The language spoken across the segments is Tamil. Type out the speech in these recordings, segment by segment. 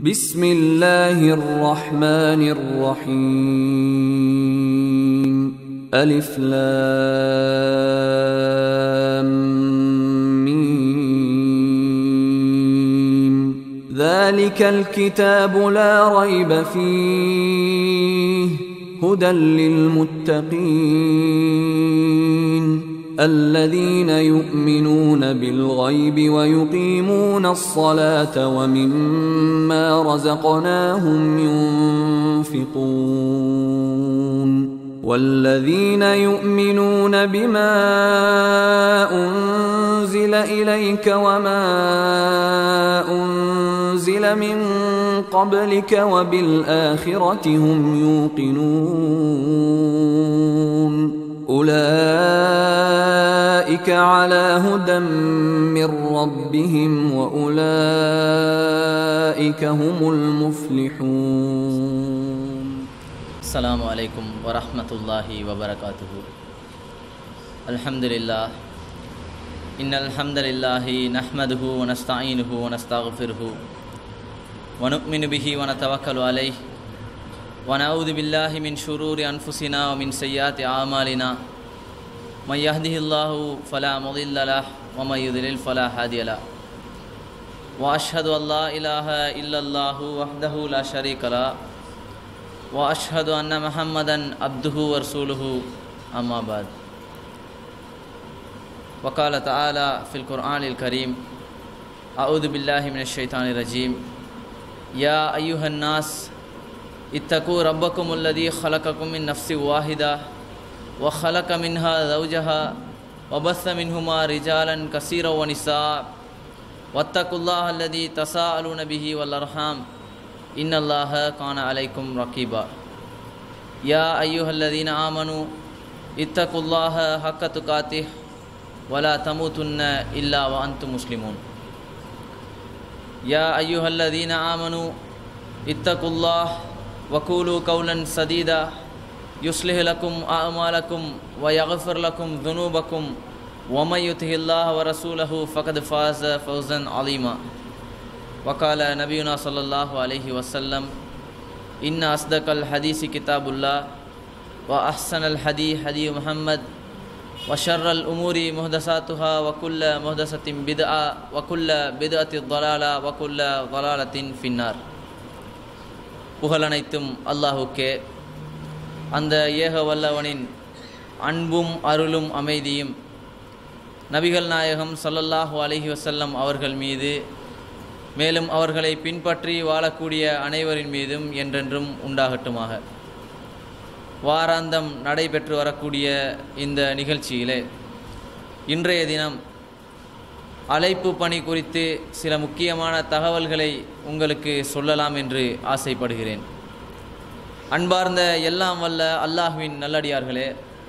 بسم الله الرحمن الرحيم ألف لام ميم ذلك الكتاب لا ريب فيه هدى للمتقين الذين يؤمنون بالغيب ويقيمون الصلاة ومما رزقناهم ينفقون والذين يؤمنون بما أنزل إليك وما أنزل من قبلك وبالآخرة هم يوقنون أولئك على هدى من ربهم وأولئك هم المفلحون السلام عليكم ورحمة الله وبركاته الحمد لله إن الحمد لله نحمده ونستعينه ونستغفره ونؤمن به ونتوكل عليه ونعوذ بالله من شرور أنفسنا ومن سيئات أعمالنا من يهده الله فلا مضل له ومن يضلل فلا هادي له وأشهد أن لا إله إلا الله وحده لا شريك له واشهد ان محمدا عبده ورسوله اما بعد وقال تعالى في القران الكريم اعوذ بالله من الشيطان الرجيم يا ايها الناس اتقوا ربكم الذي خلقكم من نفس واحده وخلق منها زوجها وبث منهما رجالا كثيرا ونساء واتقوا الله الذي تساءلون به والارحام إن الله كان عليكم رقيبا يا أيها الذين آمنوا اتقوا الله حق تقاته ولا تموتن إلا وأنتم مسلمون يا أيها الذين آمنوا اتقوا الله وقولوا قولا سديدا يصلح لكم أعمالكم ويغفر لكم ذنوبكم ومن يطع الله ورسوله فقد فاز فوزا عظيما وقال نبينا صلى الله عليه وسلم إن أصدق الحديث كتاب الله وأحسن الحدي حدي محمد وشر الأمور محدثاتها وكل محدثة بدعة وكل بدعة ضلالة وكل ضلالة في النار புகழனைத்தும் அல்லாஹுக்கே அந்த ஏக வல்லவனின் அன்பும் அருளும் அமைதியும் நபிகள் நாயகம் சொல்லல்லாஹு அலஹி வசல்லம் அவர்கள் மீது மேலும் அவர்களை பின்பற்றி வாழக்கூடிய அனைவரின் மீதும் என்றென்றும் உண்டாகட்டுமாக வாராந்தம் நடைபெற்று வரக்கூடிய இந்த நிகழ்ச்சியிலே இன்றைய தினம் அழைப்பு பணி குறித்து சில முக்கியமான தகவல்களை உங்களுக்கு சொல்லலாம் என்று ஆசைப்படுகிறேன் அன்பார்ந்த எல்லாம் வல்ல அல்லாஹுவின் நல்லடியார்களே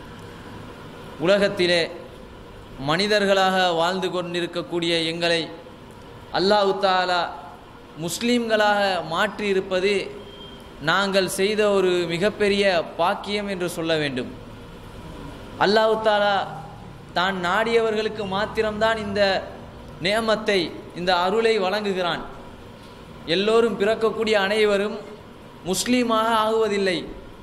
உலகத்திலே மனிதர்களாக வாழ்ந்து கொண்டிருக்கக்கூடிய எங்களை அல்லாஹு தாலா முஸ்லீம்களாக மாற்றி இருப்பது நாங்கள் செய்த ஒரு மிகப்பெரிய பாக்கியம் என்று சொல்ல வேண்டும் அல்லாஹு தாலா தான் நாடியவர்களுக்கு மாத்திரம்தான் இந்த நியமத்தை இந்த அருளை வழங்குகிறான் எல்லோரும் பிறக்கக்கூடிய அனைவரும் முஸ்லீமாக ஆகுவதில்லை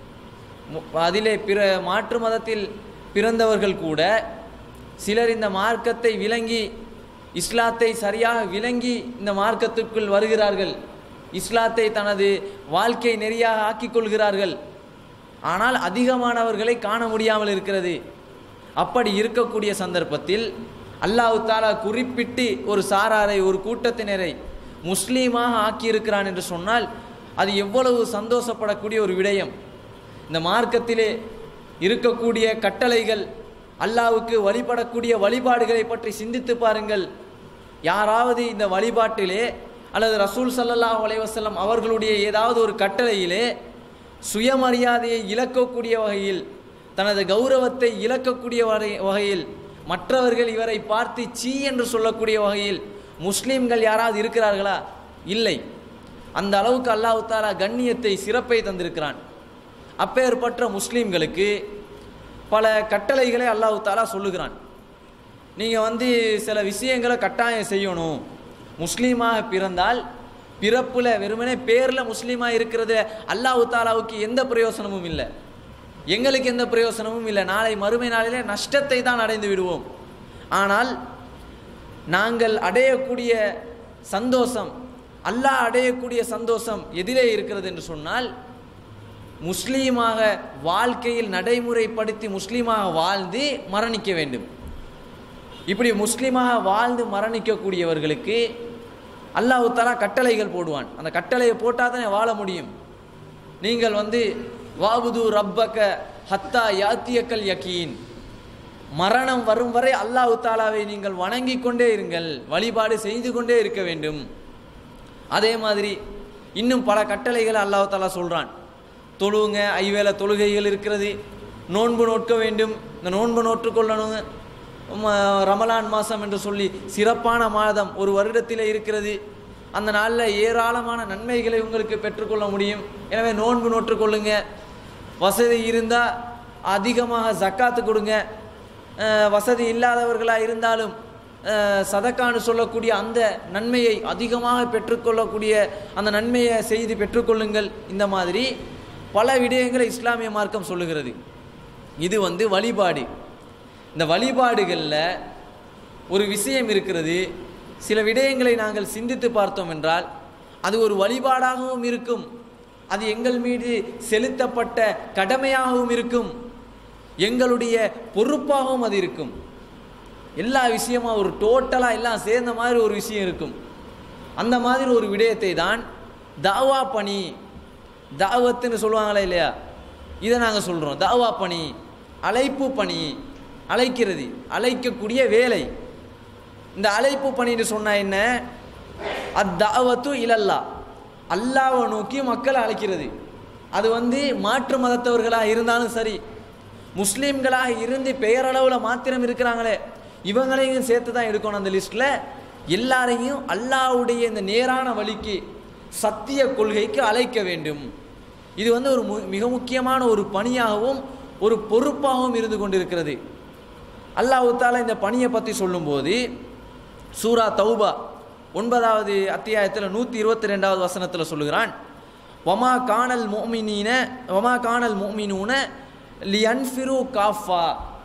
அதிலே பிற மாற்று மதத்தில் பிறந்தவர்கள் கூட சிலர் இந்த மார்க்கத்தை விளங்கி இஸ்லாத்தை சரியாக விளங்கி இந்த மார்க்கத்திற்குள் வருகிறார்கள் இஸ்லாத்தை தனது வாழ்க்கை நெறியாக ஆக்கிக் கொள்கிறார்கள் ஆனால் அதிகமானவர்களை காண முடியாமல் இருக்கிறது அப்படி இருக்கக்கூடிய சந்தர்ப்பத்தில் அல்லாஹு தாலா குறிப்பிட்டு ஒரு சாராரை ஒரு கூட்டத்தினரை முஸ்லீமாக ஆக்கியிருக்கிறான் என்று சொன்னால் அது எவ்வளவு சந்தோஷப்படக்கூடிய ஒரு விடயம் இந்த மார்க்கத்திலே இருக்கக்கூடிய கட்டளைகள் அல்லாவுக்கு வழிபடக்கூடிய வழிபாடுகளை பற்றி சிந்தித்து பாருங்கள் யாராவது இந்த வழிபாட்டிலே அல்லது ரசூல் சல்லல்லாஹ் அலைவசல்லம் அவர்களுடைய ஏதாவது ஒரு கட்டளையிலே சுயமரியாதையை இழக்கக்கூடிய வகையில் தனது கௌரவத்தை இழக்கக்கூடிய வகையில் மற்றவர்கள் இவரை பார்த்து சீ என்று சொல்லக்கூடிய வகையில் முஸ்லீம்கள் யாராவது இருக்கிறார்களா இல்லை அந்த அளவுக்கு அல்லாஹு தாலா கண்ணியத்தை சிறப்பை தந்திருக்கிறான் அப்பேற்பட்ட முஸ்லீம்களுக்கு பல கட்டளைகளை அல்லாஹு தாலா சொல்லுகிறான் நீங்கள் வந்து சில விஷயங்களை கட்டாயம் செய்யணும் முஸ்லீமாக பிறந்தால் பிறப்புல வெறுமனே பேர்ல முஸ்லீமா இருக்கிறது அல்லாஹ் தாலாவுக்கு எந்த பிரயோசனமும் இல்லை எங்களுக்கு எந்த பிரயோசனமும் இல்லை நாளை மறுமை நாளிலே நஷ்டத்தை தான் அடைந்து விடுவோம் ஆனால் நாங்கள் அடையக்கூடிய சந்தோஷம் அல்லாஹ் அடையக்கூடிய சந்தோஷம் எதிலே இருக்கிறது என்று சொன்னால் முஸ்லீமாக வாழ்க்கையில் நடைமுறைப்படுத்தி முஸ்லீமாக வாழ்ந்து மரணிக்க வேண்டும் இப்படி முஸ்லீமாக வாழ்ந்து மரணிக்கக்கூடியவர்களுக்கு அல்லாஹ் தலா கட்டளைகள் போடுவான் அந்த கட்டளையை போட்டால் தானே வாழ முடியும் நீங்கள் வந்து வாபுது ரப்பக்க ஹத்தா யாத்தியக்கல் யக்கீன் மரணம் வரும் வரை அல்லாஹ் தாலாவை நீங்கள் வணங்கிக் கொண்டே இருங்கள் வழிபாடு செய்து கொண்டே இருக்க வேண்டும் அதே மாதிரி இன்னும் பல கட்டளைகளை அல்லாஹ் தாலா சொல்கிறான் தொழுவுங்க ஐவேளை தொழுகைகள் இருக்கிறது நோன்பு நோட்க வேண்டும் இந்த நோன்பு நோற்றுக்கொள்ளணும் ம- ரமலான் மாதம் என்று சொல்லி சிறப்பான மாதம் ஒரு வருடத்தில் இருக்கிறது அந்த நாளில் ஏராளமான நன்மைகளை உங்களுக்கு பெற்றுக்கொள்ள முடியும் எனவே நோன்பு நோற்றுக்கொள்ளுங்க வசதி இருந்தால் அதிகமாக ஜக்காத்து கொடுங்க அஹ், வசதி இல்லாதவர்களாக இருந்தாலும் அஹ், சதக்கான்னு சொல்லக்கூடிய அந்த நன்மையை அதிகமாக பெற்றுக்கொள்ளக்கூடிய அந்த நன்மையை செய்து பெற்றுக்கொள்ளுங்கள் இந்த மாதிரி பல விடயங்களை இஸ்லாமிய மார்க்கம் சொல்லுகிறது இது வந்து வழிபாடு இந்த வழிபாடுகளில் ஒரு விஷயம் இருக்கிறது சில விடயங்களை நாங்கள் சிந்தித்து பார்த்தோம் என்றால் அது ஒரு வழிபாடாகவும் இருக்கும் அது எங்கள் மீது செலுத்தப்பட்ட கடமையாகவும் இருக்கும் எங்களுடைய பொறுப்பாகவும் அது இருக்கும் எல்லா விஷயமா ஒரு டோட்டலாக எல்லாம் சேர்ந்த மாதிரி ஒரு விஷயம் இருக்கும் அந்த மாதிரி ஒரு விடயத்தை தான் தாவா பணி தாவத்துன்னு சொல்லுவாங்களே இல்லையா இதை நாங்கள் சொல்கிறோம் தாவா பணி அழைப்பு பணி அழைக்கிறது அழைக்கக்கூடிய வேலை இந்த அழைப்பு பணின்னு சொன்னா என்ன அத்தாவத்து இலல்லா அல்லாவை நோக்கி மக்களை அழைக்கிறது அது வந்து மாற்று மதத்தவர்களாக இருந்தாலும் சரி முஸ்லீம்களாக இருந்து பெயரளவில் மாத்திரம் இருக்கிறாங்களே இவங்களையும் சேர்த்து தான் எடுக்கணும் அந்த லிஸ்ட்டில் எல்லாரையும் அல்லாஹ்வுடைய இந்த நேரான வழிக்கு சத்திய கொள்கைக்கு அழைக்க வேண்டும் இது வந்து ஒரு மு- மிக முக்கியமான ஒரு பணியாகவும் ஒரு பொறுப்பாகவும் இருந்து கொண்டிருக்கிறது அல்லாஹ் தாலா இந்த பணியை பற்றி சொல்லும்போது சூரா தௌபா ஒன்பதாவது அத்தியாயத்தில் நூற்றி இருபத்தி ரெண்டாவது வசனத்தில் சொல்லுகிறான் வமா காணல் மோமினீன வமா காணல் மோமினூன லியன்ஃபிரு காஃபா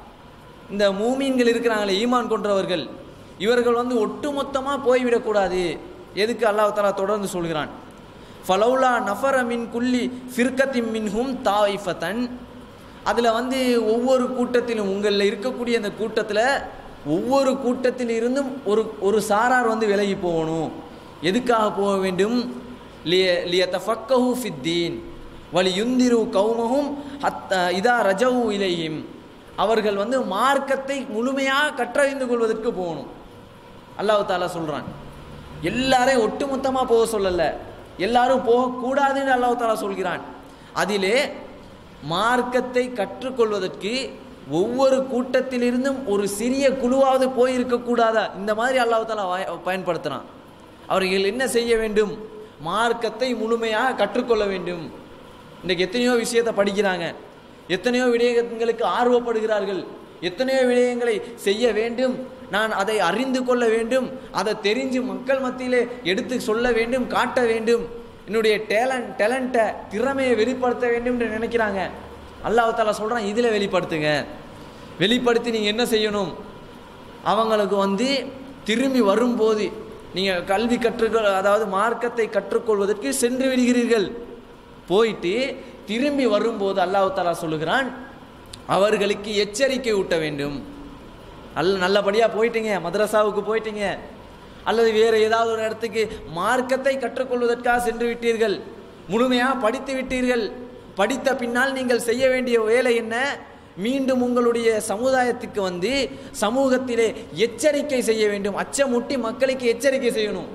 இந்த மூமீன்கள் இருக்கிறாங்களே ஈமான் கொன்றவர்கள் இவர்கள் வந்து ஒட்டுமொத்தமாக போய்விடக்கூடாது எதுக்கு அல்லாஹ் தஆலா தொடர்ந்து சொல்கிறான் ஃபலௌலா நஃபர மின் குல்லி ஃபிர்கத்தின் மின்ஹும் தாயிஃபத்தன் அதில் வந்து ஒவ்வொரு கூட்டத்திலும் உங்களில் இருக்கக்கூடிய அந்த கூட்டத்தில் ஒவ்வொரு கூட்டத்தில் இருந்தும் ஒரு ஒரு சாரார் வந்து விலகி போகணும் எதுக்காக போக வேண்டும் லிய லியத்தஃபக்கஹு ஃபித்தீன் வலி யுந்திரு கௌமஹும் ஹத் இதா ரஜவு இலைஹிம் அவர்கள் வந்து மார்க்கத்தை முழுமையாக கற்றறிந்து கொள்வதற்கு போகணும் அல்லாஹ் தாலா சொல்கிறான் எல்லாரையும் ஒட்டுமொத்தமாக போக சொல்லலை எல்லாரும் போகக்கூடாதுன்னு அல்லாஹ் தாலா சொல்கிறான் அதிலே மார்க்கத்தை கற்றுக்கொள்வதற்கு ஒவ்வொரு கூட்டத்திலிருந்தும் ஒரு சிறிய குழுவாவது போயிருக்கக்கூடாதா இந்த மாதிரி அல்லாஹ் தாலா வாய- பயன்படுத்துகிறான் அவர்கள் என்ன செய்ய வேண்டும் மார்க்கத்தை முழுமையாக கற்றுக்கொள்ள வேண்டும் இன்றைக்கு எத்தனையோ விஷயத்தை படிக்கிறாங்க எத்தனையோ விடயங்களுக்கு ஆர்வப்படுகிறார்கள் எத்தனையோ விடயங்களை செய்ய வேண்டும் நான் அதை அறிந்து கொள்ள வேண்டும் அதை தெரிஞ்சு மக்கள் மத்தியிலே எடுத்து சொல்ல வேண்டும் காட்ட வேண்டும் என்னுடைய டேலண்ட் டேலண்ட்டை திறமையை வெளிப்படுத்த வேண்டும் என்று நினைக்கிறாங்க அல்லாஹ் தாலா சொல்கிறான் இதில் வெளிப்படுத்துங்க வெளிப்படுத்தி நீங்கள் என்ன செய்யணும் அவங்களுக்கு வந்து திரும்பி வரும்போது நீங்கள் கல்வி கற்றுக்கொள் அதாவது மார்க்கத்தை கற்றுக்கொள்வதற்கு சென்று விடுகிறீர்கள் போயிட்டு திரும்பி வரும்போது அல்லாஹ் தாலா சொல்லுகிறான் அவர்களுக்கு எச்சரிக்கை ஊட்ட வேண்டும் நல்ல நல்லபடியாக போயிட்டீங்க மதரசாவுக்கு போயிட்டீங்க அல்லது வேறு ஏதாவது ஒரு இடத்துக்கு மார்க்கத்தை கற்றுக்கொள்வதற்காக சென்று விட்டீர்கள் முழுமையாக படித்து விட்டீர்கள் படித்த பின்னால் நீங்கள் செய்ய வேண்டிய வேலை என்ன மீண்டும் உங்களுடைய சமுதாயத்துக்கு வந்து சமூகத்திலே எச்சரிக்கை செய்ய வேண்டும் அச்சமூட்டி மக்களுக்கு எச்சரிக்கை செய்யணும்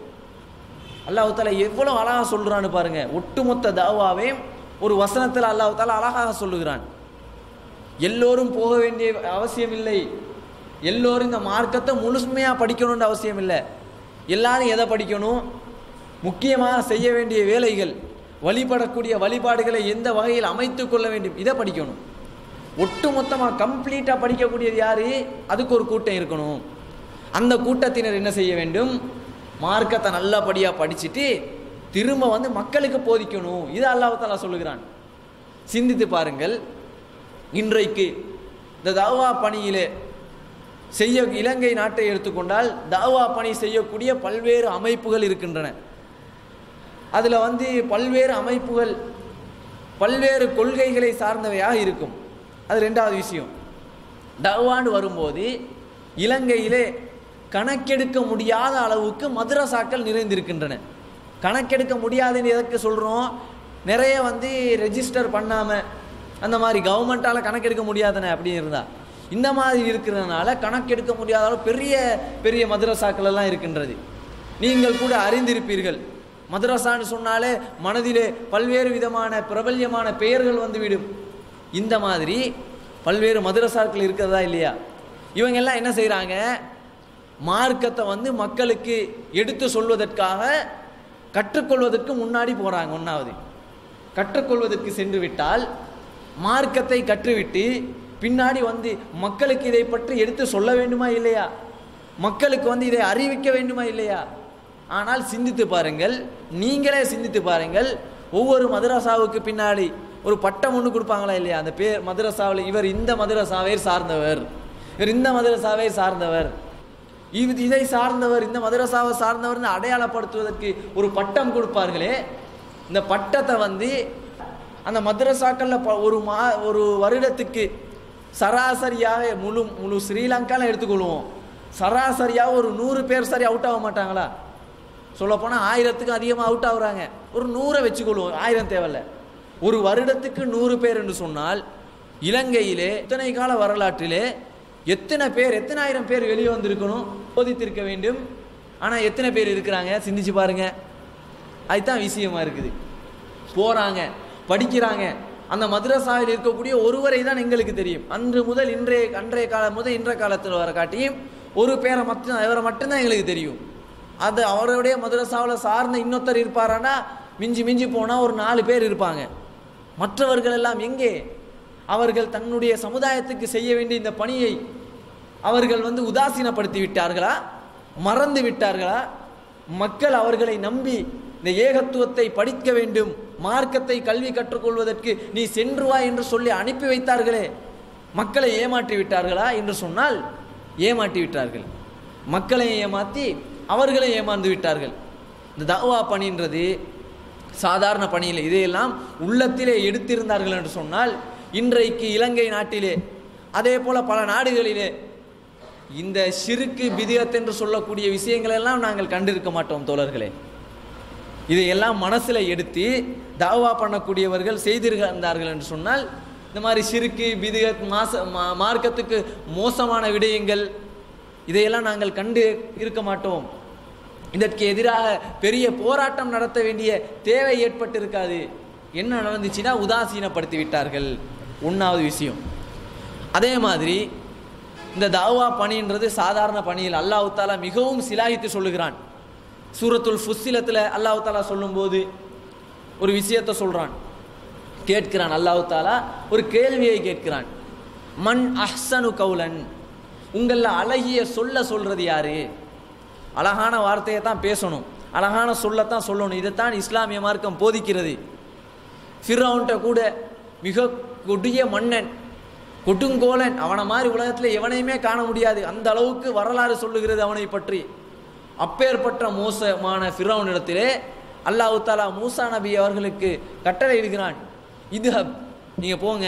அல்லாஹ் தாலா எவ்வளோ அழகாக சொல்கிறான்னு பாருங்க ஒட்டுமொத்த தாவாவே ஒரு வசனத்தில் அல்லாஹ் தாலா அழகாக சொல்லுகிறான் எல்லோரும் போக வேண்டிய அவசியம் இல்லை எல்லோரும் இந்த மார்க்கத்தை முழுமையாக படிக்கணுன்ற அவசியம் இல்லை எல்லாரும் எதை படிக்கணும் முக்கியமாக செய்ய வேண்டிய வேலைகள் வழிபடக்கூடிய வழிபாடுகளை எந்த வகையில் அமைத்து கொள்ள வேண்டும் இதை படிக்கணும் ஒட்டுமொத்தமாக கம்ப்ளீட்டாக படிக்கக்கூடியது யாரு அதுக்கு ஒரு கூட்டம் இருக்கணும் அந்த கூட்டத்தினர் என்ன செய்ய வேண்டும் மார்க்கத்தை நல்லபடியாக படிச்சுட்டு திரும்ப வந்து மக்களுக்கு போதிக்கணும் இது அல்லாஹ் தாலா சொல்லுகிறான் சிந்தித்து பாருங்கள் இன்றைக்கு இந்த தாவா பணியிலே செய்ய இலங்கை நாட்டை எடுத்துக்கொண்டால் தாவா பணி செய்யக்கூடிய பல்வேறு அமைப்புகள் இருக்கின்றன அதில் வந்து பல்வேறு அமைப்புகள் பல்வேறு கொள்கைகளை சார்ந்தவையாக இருக்கும் அது ரெண்டாவது விஷயம் தவான்னு வரும்போது இலங்கையிலே கணக்கெடுக்க முடியாத அளவுக்கு மதுரசாக்கள் நிறைந்திருக்கின்றன கணக்கெடுக்க முடியாதுன்னு எதற்கு சொல்கிறோம் நிறைய வந்து ரெஜிஸ்டர் பண்ணாமல் அந்த மாதிரி கவர்மெண்ட்டால் கணக்கெடுக்க முடியாதுனே அப்படின்னு இருந்தால் இந்த மாதிரி இருக்கிறதுனால கணக்கெடுக்க முடியாத அளவு பெரிய பெரிய மதுரசாக்கள் எல்லாம் இருக்கின்றது நீங்கள் கூட அறிந்திருப்பீர்கள் மதரசான்னு சொன்னாலே மனதிலே பல்வேறு விதமான பிரபல்யமான பெயர்கள் வந்துவிடும் இந்த மாதிரி பல்வேறு மதரசாக்கள் இருக்கிறதா இல்லையா இவங்க எல்லாம் என்ன செய்கிறாங்க மார்க்கத்தை வந்து மக்களுக்கு எடுத்து சொல்வதற்காக கற்றுக்கொள்வதற்கு முன்னாடி போகிறாங்க ஒன்றாவது கற்றுக்கொள்வதற்கு சென்று விட்டால் மார்க்கத்தை கற்றுவிட்டு பின்னாடி வந்து மக்களுக்கு இதை பற்றி எடுத்து சொல்ல வேண்டுமா இல்லையா மக்களுக்கு வந்து இதை அறிவிக்க வேண்டுமா இல்லையா ஆனால் சிந்தித்து பாருங்கள் நீங்களே சிந்தித்து பாருங்கள் ஒவ்வொரு மதரசாவுக்கு பின்னாடி ஒரு பட்டம் ஒன்று கொடுப்பாங்களா இல்லையா அந்த பேர் மதரசாவில் இவர் இந்த மதரசாவை சார்ந்தவர் இவர் இந்த மதரசாவை சார்ந்தவர் இது இதை சார்ந்தவர் இந்த மதரசாவை சார்ந்தவர்னு அடையாளப்படுத்துவதற்கு ஒரு பட்டம் கொடுப்பார்களே இந்த பட்டத்தை வந்து அந்த மதரசாக்களில் ப- ஒரு மா ஒரு வருடத்துக்கு சராசரியாக முழு முழு ஸ்ரீலங்காவில் எடுத்துக்கொள்வோம் சராசரியாக ஒரு நூறு பேர் சரி அவுட் ஆக மாட்டாங்களா சொல்லப்போனால் ஆயிரத்துக்கு அதிகமாக அவுட் ஆகுறாங்க ஒரு நூறை வச்சுக்கொள்வோம் ஆயிரம் தேவையில்ல ஒரு வருடத்துக்கு நூறு பேர் என்று சொன்னால் இலங்கையிலே இத்தனை கால வரலாற்றிலே எத்தனை பேர் எத்தனை ஆயிரம் பேர் வெளியே வந்திருக்கணும் போதித்திருக்க வேண்டும் ஆனால் எத்தனை பேர் இருக்கிறாங்க சிந்திச்சு பாருங்க அதுதான் விஷயமா இருக்குது போகிறாங்க படிக்கிறாங்க அந்த மദ്രസാவில் இருக்கக்கூடிய ஒருவரை தான் எங்களுக்கு தெரியும் அன்று முதல் இன்றைய அன்றைய காலம் முதல் இன்றைய காலத்தில் வர காட்டியும் ஒரு பேரை மட்டும் இவரை மட்டும்தான் எங்களுக்கு தெரியும் அது அவருடைய மதுரசாவில் சார்ந்த இன்னொருத்தர் இருப்பாரானா மிஞ்சி மிஞ்சி போனால் ஒரு நாலு பேர் இருப்பாங்க மற்றவர்கள் எல்லாம் எங்கே அவர்கள் தன்னுடைய சமுதாயத்துக்கு செய்ய வேண்டிய இந்த பணியை அவர்கள் வந்து உதாசீனப்படுத்தி விட்டார்களா மறந்து விட்டார்களா மக்கள் அவர்களை நம்பி இந்த ஏகத்துவத்தை படிக்க வேண்டும் மார்க்கத்தை கல்வி கற்றுக்கொள்வதற்கு நீ சென்று வா என்று சொல்லி அனுப்பி வைத்தார்களே மக்களை ஏமாற்றி விட்டார்களா என்று சொன்னால் ஏமாற்றி விட்டார்கள் மக்களை ஏமாற்றி அவர்களை ஏமாந்து விட்டார்கள் இந்த தவா பணின்றது சாதாரண பணியில் இதையெல்லாம் உள்ளத்திலே எடுத்திருந்தார்கள் என்று சொன்னால் இன்றைக்கு இலங்கை நாட்டிலே அதே போல பல நாடுகளிலே இந்த சிறுக்கு பிதியத் என்று சொல்லக்கூடிய விஷயங்களெல்லாம் நாங்கள் கண்டிருக்க மாட்டோம் தோழர்களே இதையெல்லாம் மனசில் எடுத்து தாவா பண்ணக்கூடியவர்கள் செய்திருந்தார்கள் என்று சொன்னால் இந்த மாதிரி சிறுக்கு பிதிகத் மாச மா- மார்க்கத்துக்கு மோசமான விடயங்கள் இதையெல்லாம் நாங்கள் கண்டு இருக்க மாட்டோம் இதற்கு எதிராக பெரிய போராட்டம் நடத்த வேண்டிய தேவை ஏற்பட்டிருக்காது என்ன நடந்துச்சுன்னா உதாசீனப்படுத்தி விட்டார்கள் ஒன்றாவது விஷயம் அதே மாதிரி இந்த தாவா பணின்றது சாதாரண பணியில் அல்லாஹ் தாலா மிகவும் சிலாகித்து சொல்லுகிறான் சூரத்துல் ஃபுஸ்ஸிலத்தில் அல்லாஹ் தாலா சொல்லும்போது ஒரு விஷயத்தை சொல்கிறான் கேட்கிறான் அல்லாஹ் தாலா ஒரு கேள்வியை கேட்கிறான் மன் அஹ்சனு கவுலன் உங்களில் அழகிய சொல்ல சொல்றது யாரு அழகான வார்த்தையை தான் பேசணும் அழகான சொல்லத்தான் சொல்லணும் இதைத்தான் இஸ்லாமிய மார்க்கம் போதிக்கிறது ஃபிரௌன்ட்ட கூட மிக கொடிய மன்னன் கொடுங்கோலன் அவனை மாதிரி உலகத்தில் எவனையுமே காண முடியாது அந்த அளவுக்கு வரலாறு சொல்லுகிறது அவனை பற்றி அப்பேற்பட்ட மோசமான ஃபிரௌன் இடத்திலே அல்லாஹ் தாலா மூசா நபி அவர்களுக்கு கட்டளை இடுகிறான் இதுஹப் நீங்கள் போங்க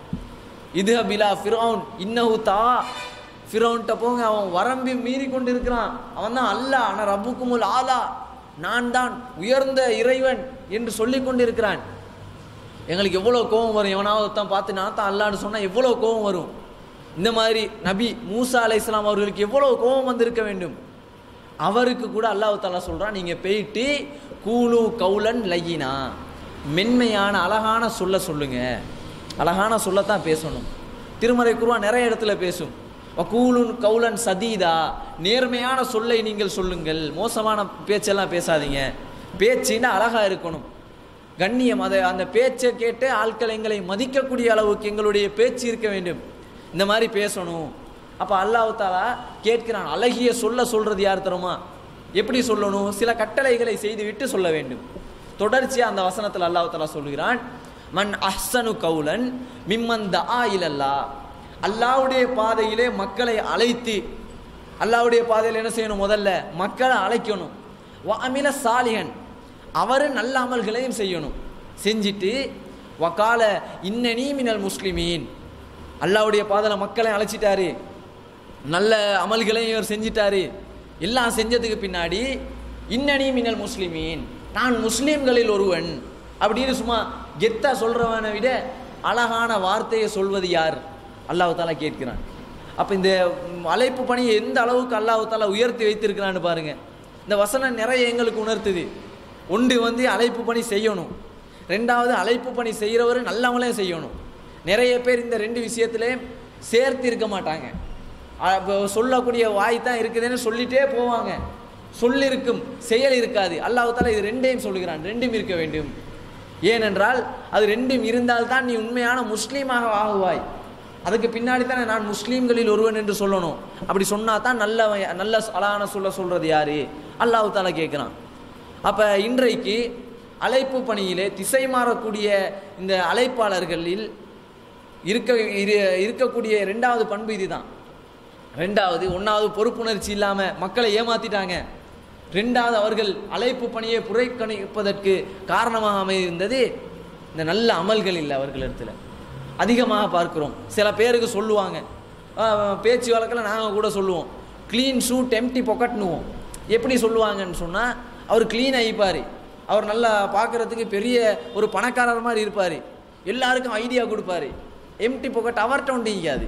இதுஹப் இலா ஃபிரௌன் இன்னஹு தா ஃபிரௌன்ட்ட போங்க அவன் வரம்பி மீறி கொண்டு இருக்கிறான் அவன் தான் அல்லாஹ் ஆனால் ரப்புக்குமுல் ஆலா நான் தான் உயர்ந்த இறைவன் என்று சொல்லி கொண்டிருக்கிறான் எங்களுக்கு எவ்வளோ கோபம் வரும் எவனாவது தான் பார்த்து நான் தான் அல்லான்னு சொன்னால் எவ்வளோ கோபம் வரும் இந்த மாதிரி நபி மூசா அலை இஸ்லாம் அவர்களுக்கு எவ்வளோ கோபம் வந்திருக்க வேண்டும் அவருக்கு கூட அல்லாஹ் தாலா சொல்கிறான் நீங்கள் போயிட்டு கூலு கவுலன் லையினா மென்மையான அழகான சொல்ல சொல்லுங்க அழகான சொல்லத்தான் பேசணும் திருமறை குருவா நிறைய இடத்துல பேசும் கூலுன் கவுலன் சதீதா நேர்மையான சொல்லை நீங்கள் சொல்லுங்கள் மோசமான பேச்செல்லாம் பேசாதீங்க பேச்சுன்னா அழகா இருக்கணும் கண்ணியம் அதை அந்த பேச்சை கேட்டு ஆட்கள் எங்களை மதிக்கக்கூடிய அளவுக்கு எங்களுடைய பேச்சு இருக்க வேண்டும் இந்த மாதிரி பேசணும் அப்போ அல்லாஹ் தாலா கேட்கிறான் அழகிய சொல்ல சொல்றது யார் தருமா எப்படி சொல்லணும் சில கட்டளைகளை செய்துவிட்டு சொல்ல வேண்டும் தொடர்ச்சியாக அந்த வசனத்தில் அல்லாஹ் தஆலா சொல்கிறான் மன் அஹ்சனு கவுலன் மிம்மன் தஆ இலல்லா அல்லாஹ்வுடைய பாதையிலே மக்களை அழைத்து அல்லாஹ்வுடைய பாதையில் என்ன செய்யணும் முதல்ல மக்களை அழைக்கணும் வ அமில சாலிஹன் அவர் நல்ல அமல்களையும் செய்யணும் செஞ்சுட்டு வக்கால இன்னனி மினல் முஸ்லிமீன் அல்லாஹ்வுடைய பாதையில் மக்களை அழைச்சிட்டாரு நல்ல அமல்களையும் இவர் செஞ்சிட்டாரு எல்லாம் செஞ்சதுக்கு பின்னாடி இன்னனி மினல் முஸ்லிமீன் நான் முஸ்லீம்களில் ஒருவன் அப்படின்னு சும்மா கெத்தா சொல்றவனை விட அழகான வார்த்தையை சொல்வது யார் அல்லாஹ் தாலா கேட்கிறான் அப்போ இந்த ம், அழைப்பு பணியை எந்த அளவுக்கு அல்லாஹ் தாலா உயர்த்தி வைத்திருக்கிறான்னு பாருங்க இந்த வசனம் நிறைய எங்களுக்கு உணர்த்துது ஒன்று வந்து அழைப்பு பணி செய்யணும் ரெண்டாவது அழைப்பு பணி செய்கிறவர் நல்லவங்களையும் செய்யணும் நிறைய பேர் இந்த ரெண்டு விஷயத்திலே சேர்த்து இருக்க மாட்டாங்க அ, இப்போ சொல்லக்கூடிய வாய் தான் இருக்குதுன்னு சொல்லிட்டே போவாங்க சொல்லிருக்கும் செயல் இருக்காது அல்லாஹ் தாலா இது ரெண்டையும் சொல்லுகிறான் ரெண்டும் இருக்க வேண்டும் ஏனென்றால் அது ரெண்டும் இருந்தால்தான் நீ உண்மையான முஸ்லீமாக ஆகுவாய் அதுக்கு பின்னாடி தானே நான் முஸ்லீம்களில் ஒருவன் என்று சொல்லணும் அப்படி சொன்னா தான் நல்ல நல்ல அழகான சொல்ல சொல்றது யாரு அல்லாஹ் தாலா கேட்குறான் அப்போ இன்றைக்கு அழைப்பு பணியிலே திசை மாறக்கூடிய இந்த அழைப்பாளர்களில் இருக்க இரு- இருக்கக்கூடிய ரெண்டாவது பண்பு இதுதான் ரெண்டாவது ஒன்றாவது பொறுப்புணர்ச்சி இல்லாமல் மக்களை ஏமாத்திட்டாங்க ரெண்டாவது அவர்கள் அழைப்பு பணியை புறக்கணிப்பதற்கு காரணமாக அமைந்திருந்தது இந்த நல்ல அமல்கள் இல்லை அவர்களிடத்தில் அதிகமாக பார்க்கிறோம் சில பேருக்கு சொல்லுவாங்க ஆஹ், பேச்சு வழக்கில் நாங்கள் கூட சொல்லுவோம் க்ளீன் ஷூட் எம்டி பொக்கட்னுவோம் எப்படி சொல்லுவாங்கன்னு சொன்னால் அவர் க்ளீன் ஆகிப்பார் அவர் நல்லா பார்க்குறதுக்கு பெரிய ஒரு பணக்காரர் மாதிரி இருப்பார் எல்லாருக்கும் ஐடியா கொடுப்பாரு எம்டி பொக்கட் அவர்கிட்ட ஒன்று இங்காது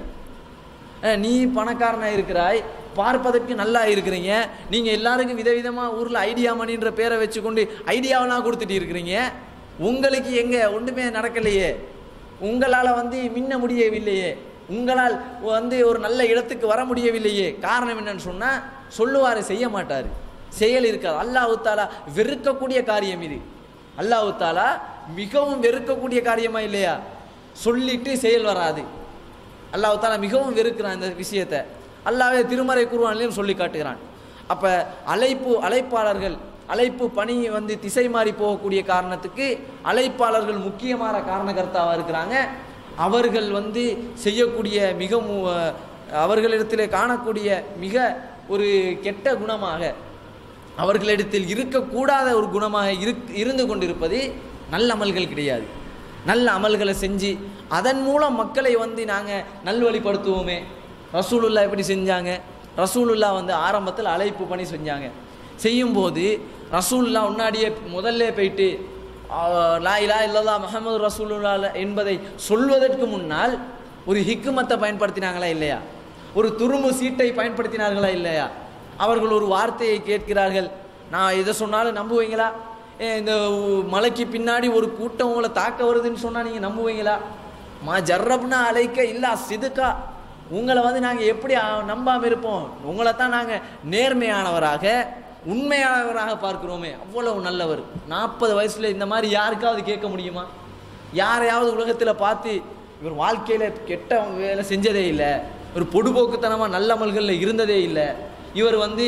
அஹ் நீ பணக்காரனாக இருக்கிறாய் பார்ப்பதற்கு நல்லா இருக்கிறீங்க நீங்கள் எல்லாருக்கும் விதவிதமாக ஊரில் ஐடியா மணின்ற பேரை வச்சுக்கொண்டு ஐடியாவெல்லாம் கொடுத்துட்டு இருக்கிறீங்க உங்களுக்கு எங்கே ஒன்றுமே நடக்கலையே உங்களால் வந்து மின்ன முடியவில்லையே உங்களால் வந்து ஒரு நல்ல இடத்துக்கு வர முடியவில்லையே காரணம் என்னன்னு சொன்னால் சொல்லுவார் செய்ய மாட்டார் செயல் இருக்காது அல்லாஹ் தாலா வெறுக்கக்கூடிய காரியம் இது அல்லாஹ் தாலா மிகவும் வெறுக்கக்கூடிய காரியமா இல்லையா சொல்லிட்டு செயல் வராது அல்லாஹ் தாலா மிகவும் வெறுக்கிறான் இந்த விஷயத்தை அல்லாஹ்வே திருமறை குருவானிலையும் சொல்லி காட்டுகிறான் அப்போ அழைப்பு அழைப்பாளர்கள் அழைப்பு பணி வந்து திசை மாறி போகக்கூடிய காரணத்துக்கு அழைப்பாளர்கள் முக்கியமான காரணகர்த்தாவாக இருக்கிறாங்க அவர்கள் வந்து செய்யக்கூடிய மிக மு- அவர்களிடத்தில் காணக்கூடிய மிக ஒரு கெட்ட குணமாக அவர்களிடத்தில் இருக்கக்கூடாத ஒரு குணமாக இருக் இருந்து கொண்டிருப்பது நல்ல அமல்கள் கிடையாது நல்ல அமல்களை செஞ்சு அதன் மூலம் மக்களை வந்து நாங்கள் நல்வழிப்படுத்துவோமே ரசூலுல்லா எப்படி செஞ்சாங்க ரசூலுல்லா வந்து ஆரம்பத்தில் அழைப்பு பண்ணி செஞ்சாங்க செய்யும்போது ரசூலுல்லா முன்னாடியே முதல்ல போயிட்டு ஆ, லா இலா இல்லல்லா முஹம்மது ரசூலுல்லா என்பதை சொல்வதற்கு முன்னால் ஒரு ஹிக்குமத்தை பயன்படுத்தினாங்களா இல்லையா ஒரு துரும்பு சீட்டை பயன்படுத்தினார்களா இல்லையா அவர்கள் ஒரு வார்த்தையை கேட்கிறார்கள் நான் இதை சொன்னாலும் நம்புவீங்களா ஏ, இந்த உ- மலைக்கு பின்னாடி ஒரு கூட்டம் உங்களை தாக்க வருதுன்னு சொன்னால் நீங்கள் நம்புவீங்களா மா ஜர்ரப்னா அழைக்க இல்லா சிதுக்கா உங்களை வந்து நாங்கள் எப்படி அ- நம்பாம இருப்போம் உங்களை தான் நாங்கள் நேர்மையானவராக உண்மையானவராக பார்க்கிறோமே அவ்வளவு நல்லவர் நாற்பது வயசுல இந்த மாதிரி யாருக்காவது கேட்க முடியுமா யாரையாவது உலகத்தில் பார்த்து இவர் வாழ்க்கையில் கெட்ட வேலை செஞ்சதே இல்லை ஒரு பொடுபோக்குத்தனமாக நல்ல அமல்களில் இருந்ததே இல்லை இவர் வந்து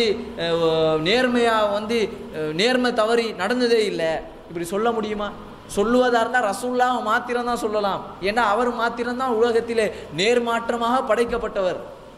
நேர்மையாக வந்து அஹ், நேர்மை தவறி நடந்ததே இல்லை இப்படி சொல்ல முடியுமா சொல்லுவதா இருந்தால் ரசூல்லாவை மாத்திரம் தான் சொல்லலாம் ஏன்னா அவர் மாத்திரம்தான் உலகத்திலே நேர்மாற்றமாக படைக்கப்பட்டவர்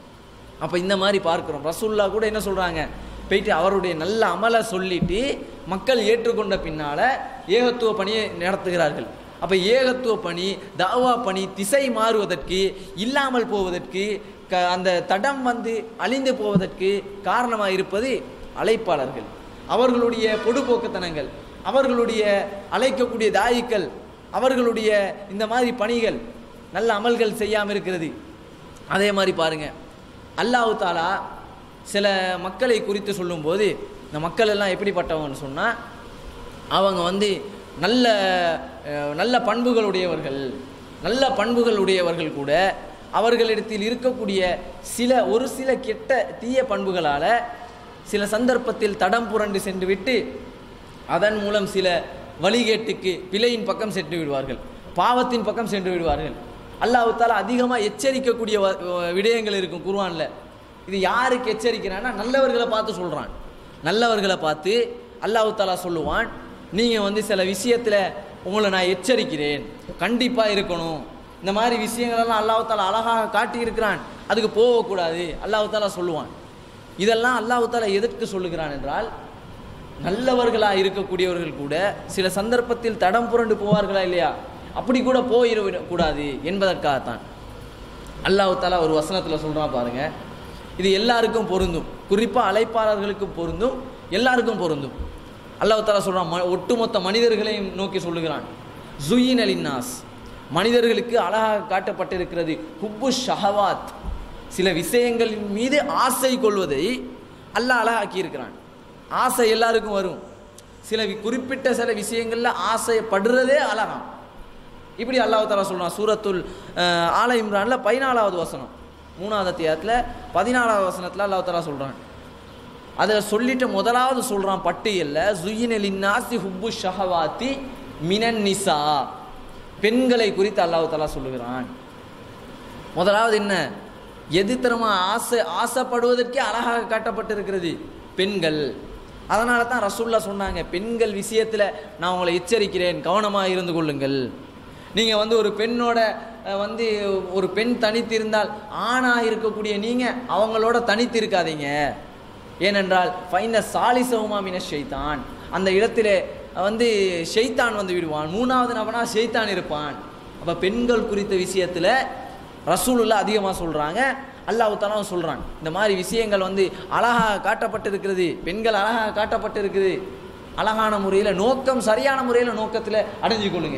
அப்போ இந்த மாதிரி பார்க்குறோம் ரசூல்லா கூட என்ன சொல்கிறாங்க போயிட்டு அவருடைய நல்ல அமலை சொல்லிட்டு மக்கள் ஏற்றுக்கொண்ட பின்னால் ஏகத்துவ பணியை நடத்துகிறார்கள் அப்போ ஏகத்துவ பணி தாவா பணி திசை மாறுவதற்கு இல்லாமல் போவதற்கு க அந்த தடம் வந்து அழிந்து போவதற்கு காரணமாக இருப்பது அழைப்பாளர்கள் அவர்களுடைய பொடுபோக்குத்தனங்கள் அவர்களுடைய அழைக்கக்கூடிய தாயிக்கள் அவர்களுடைய இந்த மாதிரி பணிகள் நல்ல அமல்கள் செய்யாமல் இருக்கிறது அதே மாதிரி பாருங்க அல்லாஹ் தாலா சில மக்களை குறித்து சொல்லும்போது இந்த மக்கள் எல்லாம் எப்படிப்பட்டவங்கன்னு சொன்னால் அவங்க வந்து நல்ல அஹ், நல்ல பண்புகளுடையவர்கள் நல்ல பண்புகளுடையவர்கள் கூட அவர்களிடத்தில் இருக்கக்கூடிய சில ஒரு சில கெட்ட தீய பண்புகளால் சில சந்தர்ப்பத்தில் தடம் புரண்டு சென்று விட்டு அதன் மூலம் சில வழிகேட்டுக்கு பிழையின் பக்கம் சென்று விடுவார்கள் பாவத்தின் பக்கம் சென்று விடுவார்கள் அல்லாஹ் தாலா அதிகமாக எச்சரிக்கக்கூடிய வ- வ- விடயங்கள் இருக்கும் குர்ஆன்ல இது யாருக்கு எச்சரிக்கிறான்னா நல்லவர்களை பார்த்து சொல்கிறான் நல்லவர்களை பார்த்து அல்லாஹ் தாலா சொல்லுவான் நீங்கள் வந்து சில விஷயத்தில் உங்களை நான் எச்சரிக்கிறேன் கண்டிப்பாக இருக்கணும் இந்த மாதிரி விஷயங்களெல்லாம் அல்லாஹால அழகாக காட்டியிருக்கிறான் அதுக்கு போகக்கூடாது அல்லாஹால சொல்லுவான் இதெல்லாம் அல்லாஹால எதற்கு சொல்லுகிறான் என்றால் நல்லவர்களாக இருக்கக்கூடியவர்கள் கூட சில சந்தர்ப்பத்தில் தடம் புரண்டு போவார்களா இல்லையா அப்படி கூட போயிடக்கூடாது என்பதற்காகத்தான் அல்லாஹ் தாலா ஒரு வசனத்தில் சொல்கிறான் பாருங்க இது எல்லாருக்கும் பொருந்தும் குறிப்பாக அழைப்பாளர்களுக்கும் பொருந்தும் எல்லாருக்கும் பொருந்தும் அல்லாஹ் தாலா சொல்கிறான் ம ஒட்டுமொத்த மனிதர்களையும் நோக்கி சொல்லுகிறான் ஜுயின் அலின்னாஸ் மனிதர்களுக்கு அழகாக காட்டப்பட்டிருக்கிறது ஹுப்பு ஷஹவாத் சில விஷயங்களின் மீது ஆசை கொள்வதை அல்லாஹ் அழகாக்கி இருக்கிறான் ஆசை எல்லாருக்கும் வரும் சில வி- குறிப்பிட்ட சில விஷயங்களில் ஆசைப்படுறதே அழகாம் இப்படி அல்லாஹ் தாலா சொல்றான் சூரத்துல் அஹ், ஆல இம்ரான்ல பதினாலாவது வசனம் மூணாவது அத்தியாயத்தில் பதினாலாவது வசனத்தில் அல்லாஹ் தாலா சொல்றான் அதை சொல்லிட்டு முதலாவது சொல்றான் பட்டியல்ல ஜுயினலின் நாசி ஹுப்பு ஷஹவாத்தி மினன் நிசா பெண்களை குறித்து அல்லாஹ் தாலா சொல்லுகிறான் முதலாவது என்ன எது தரமா ஆசை ஆசைப்படுவதற்கே அழகாக காட்டப்பட்டிருக்கிறது பெண்கள் அதனால தான் ரசூல்லா சொன்னாங்க பெண்கள் விஷயத்தில் நான் உங்களை எச்சரிக்கிறேன் கவனமாக இருந்து கொள்ளுங்கள் நீங்கள் வந்து ஒரு பெண்ணோட அஹ், வந்து ஒரு பெண் தனித்து இருந்தால் ஆணாக இருக்கக்கூடிய நீங்கள் அவங்களோட தனித்து இருக்காதீங்க ஏனென்றால் ஃபைன சாலிசவுமா மின ஷைத்தான் அந்த இடத்திலே வந்து ஷைத்தான் வந்து விடுவான் மூணாவது நபனா ஷைத்தான் இருப்பான் அப்போ பெண்கள் குறித்த விஷயத்தில் ரசூலுல்லா அதிகமாக சொல்கிறாங்க அல்லாஹ் தலாவும் சொல்கிறான் இந்த மாதிரி விஷயங்கள் வந்து அழகாக காட்டப்பட்டிருக்கிறது பெண்கள் அழகாக காட்டப்பட்டிருக்குது அழகான முறையில் நோக்கம் சரியான முறையில் நோக்கத்தில் அடைஞ்சு கொள்ளுங்க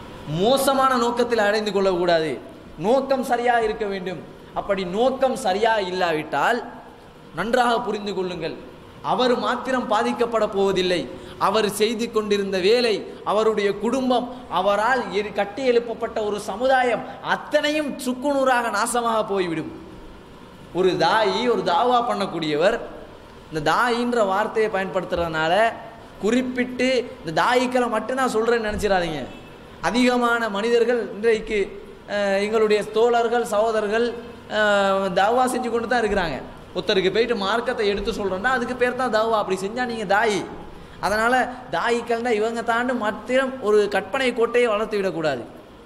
மோசமான நோக்கத்தில் அடைந்து கொள்ளக்கூடாது நோக்கம் சரியாக இருக்க வேண்டும் அப்படி நோக்கம் சரியாக இல்லாவிட்டால் நன்றாக புரிந்து கொள்ளுங்கள் அவர் மாத்திரம் பாதிக்கப்பட போவதில்லை அவர் செய்து கொண்டிருந்த வேலை அவருடைய குடும்பம் அவரால் எரி- கட்டி எழுப்பப்பட்ட ஒரு சமுதாயம் அத்தனையும் சுக்குநூறாக நாசமாக போய்விடும் ஒரு தாயி ஒரு தாவா பண்ணக்கூடியவர் இந்த தாயின்ற வார்த்தையை பயன்படுத்துறதுனால குறிப்பிட்டு இந்த தாயிக்களை மட்டும்தான் சொல்கிறேன்னு நினச்சிடாதீங்க அதிகமான மனிதர்கள் இன்றைக்கு அஹ், எங்களுடைய தோழர்கள் சகோதரர்கள் அஹ், தாவா செஞ்சு கொண்டு தான் இருக்கிறாங்க ஒருத்தருக்கு போயிட்டு மார்க்கத்தை எடுத்து சொல்கிறோன்னா அதுக்கு பேர் தான் தாவா அப்படி செஞ்சால் நீங்கள் தாயி அதனால் தாயிக்கள்னா இவங்க தாண்டு மத்திரம் ஒரு கற்பனை கோட்டையை வளர்த்து விடக்கூடாது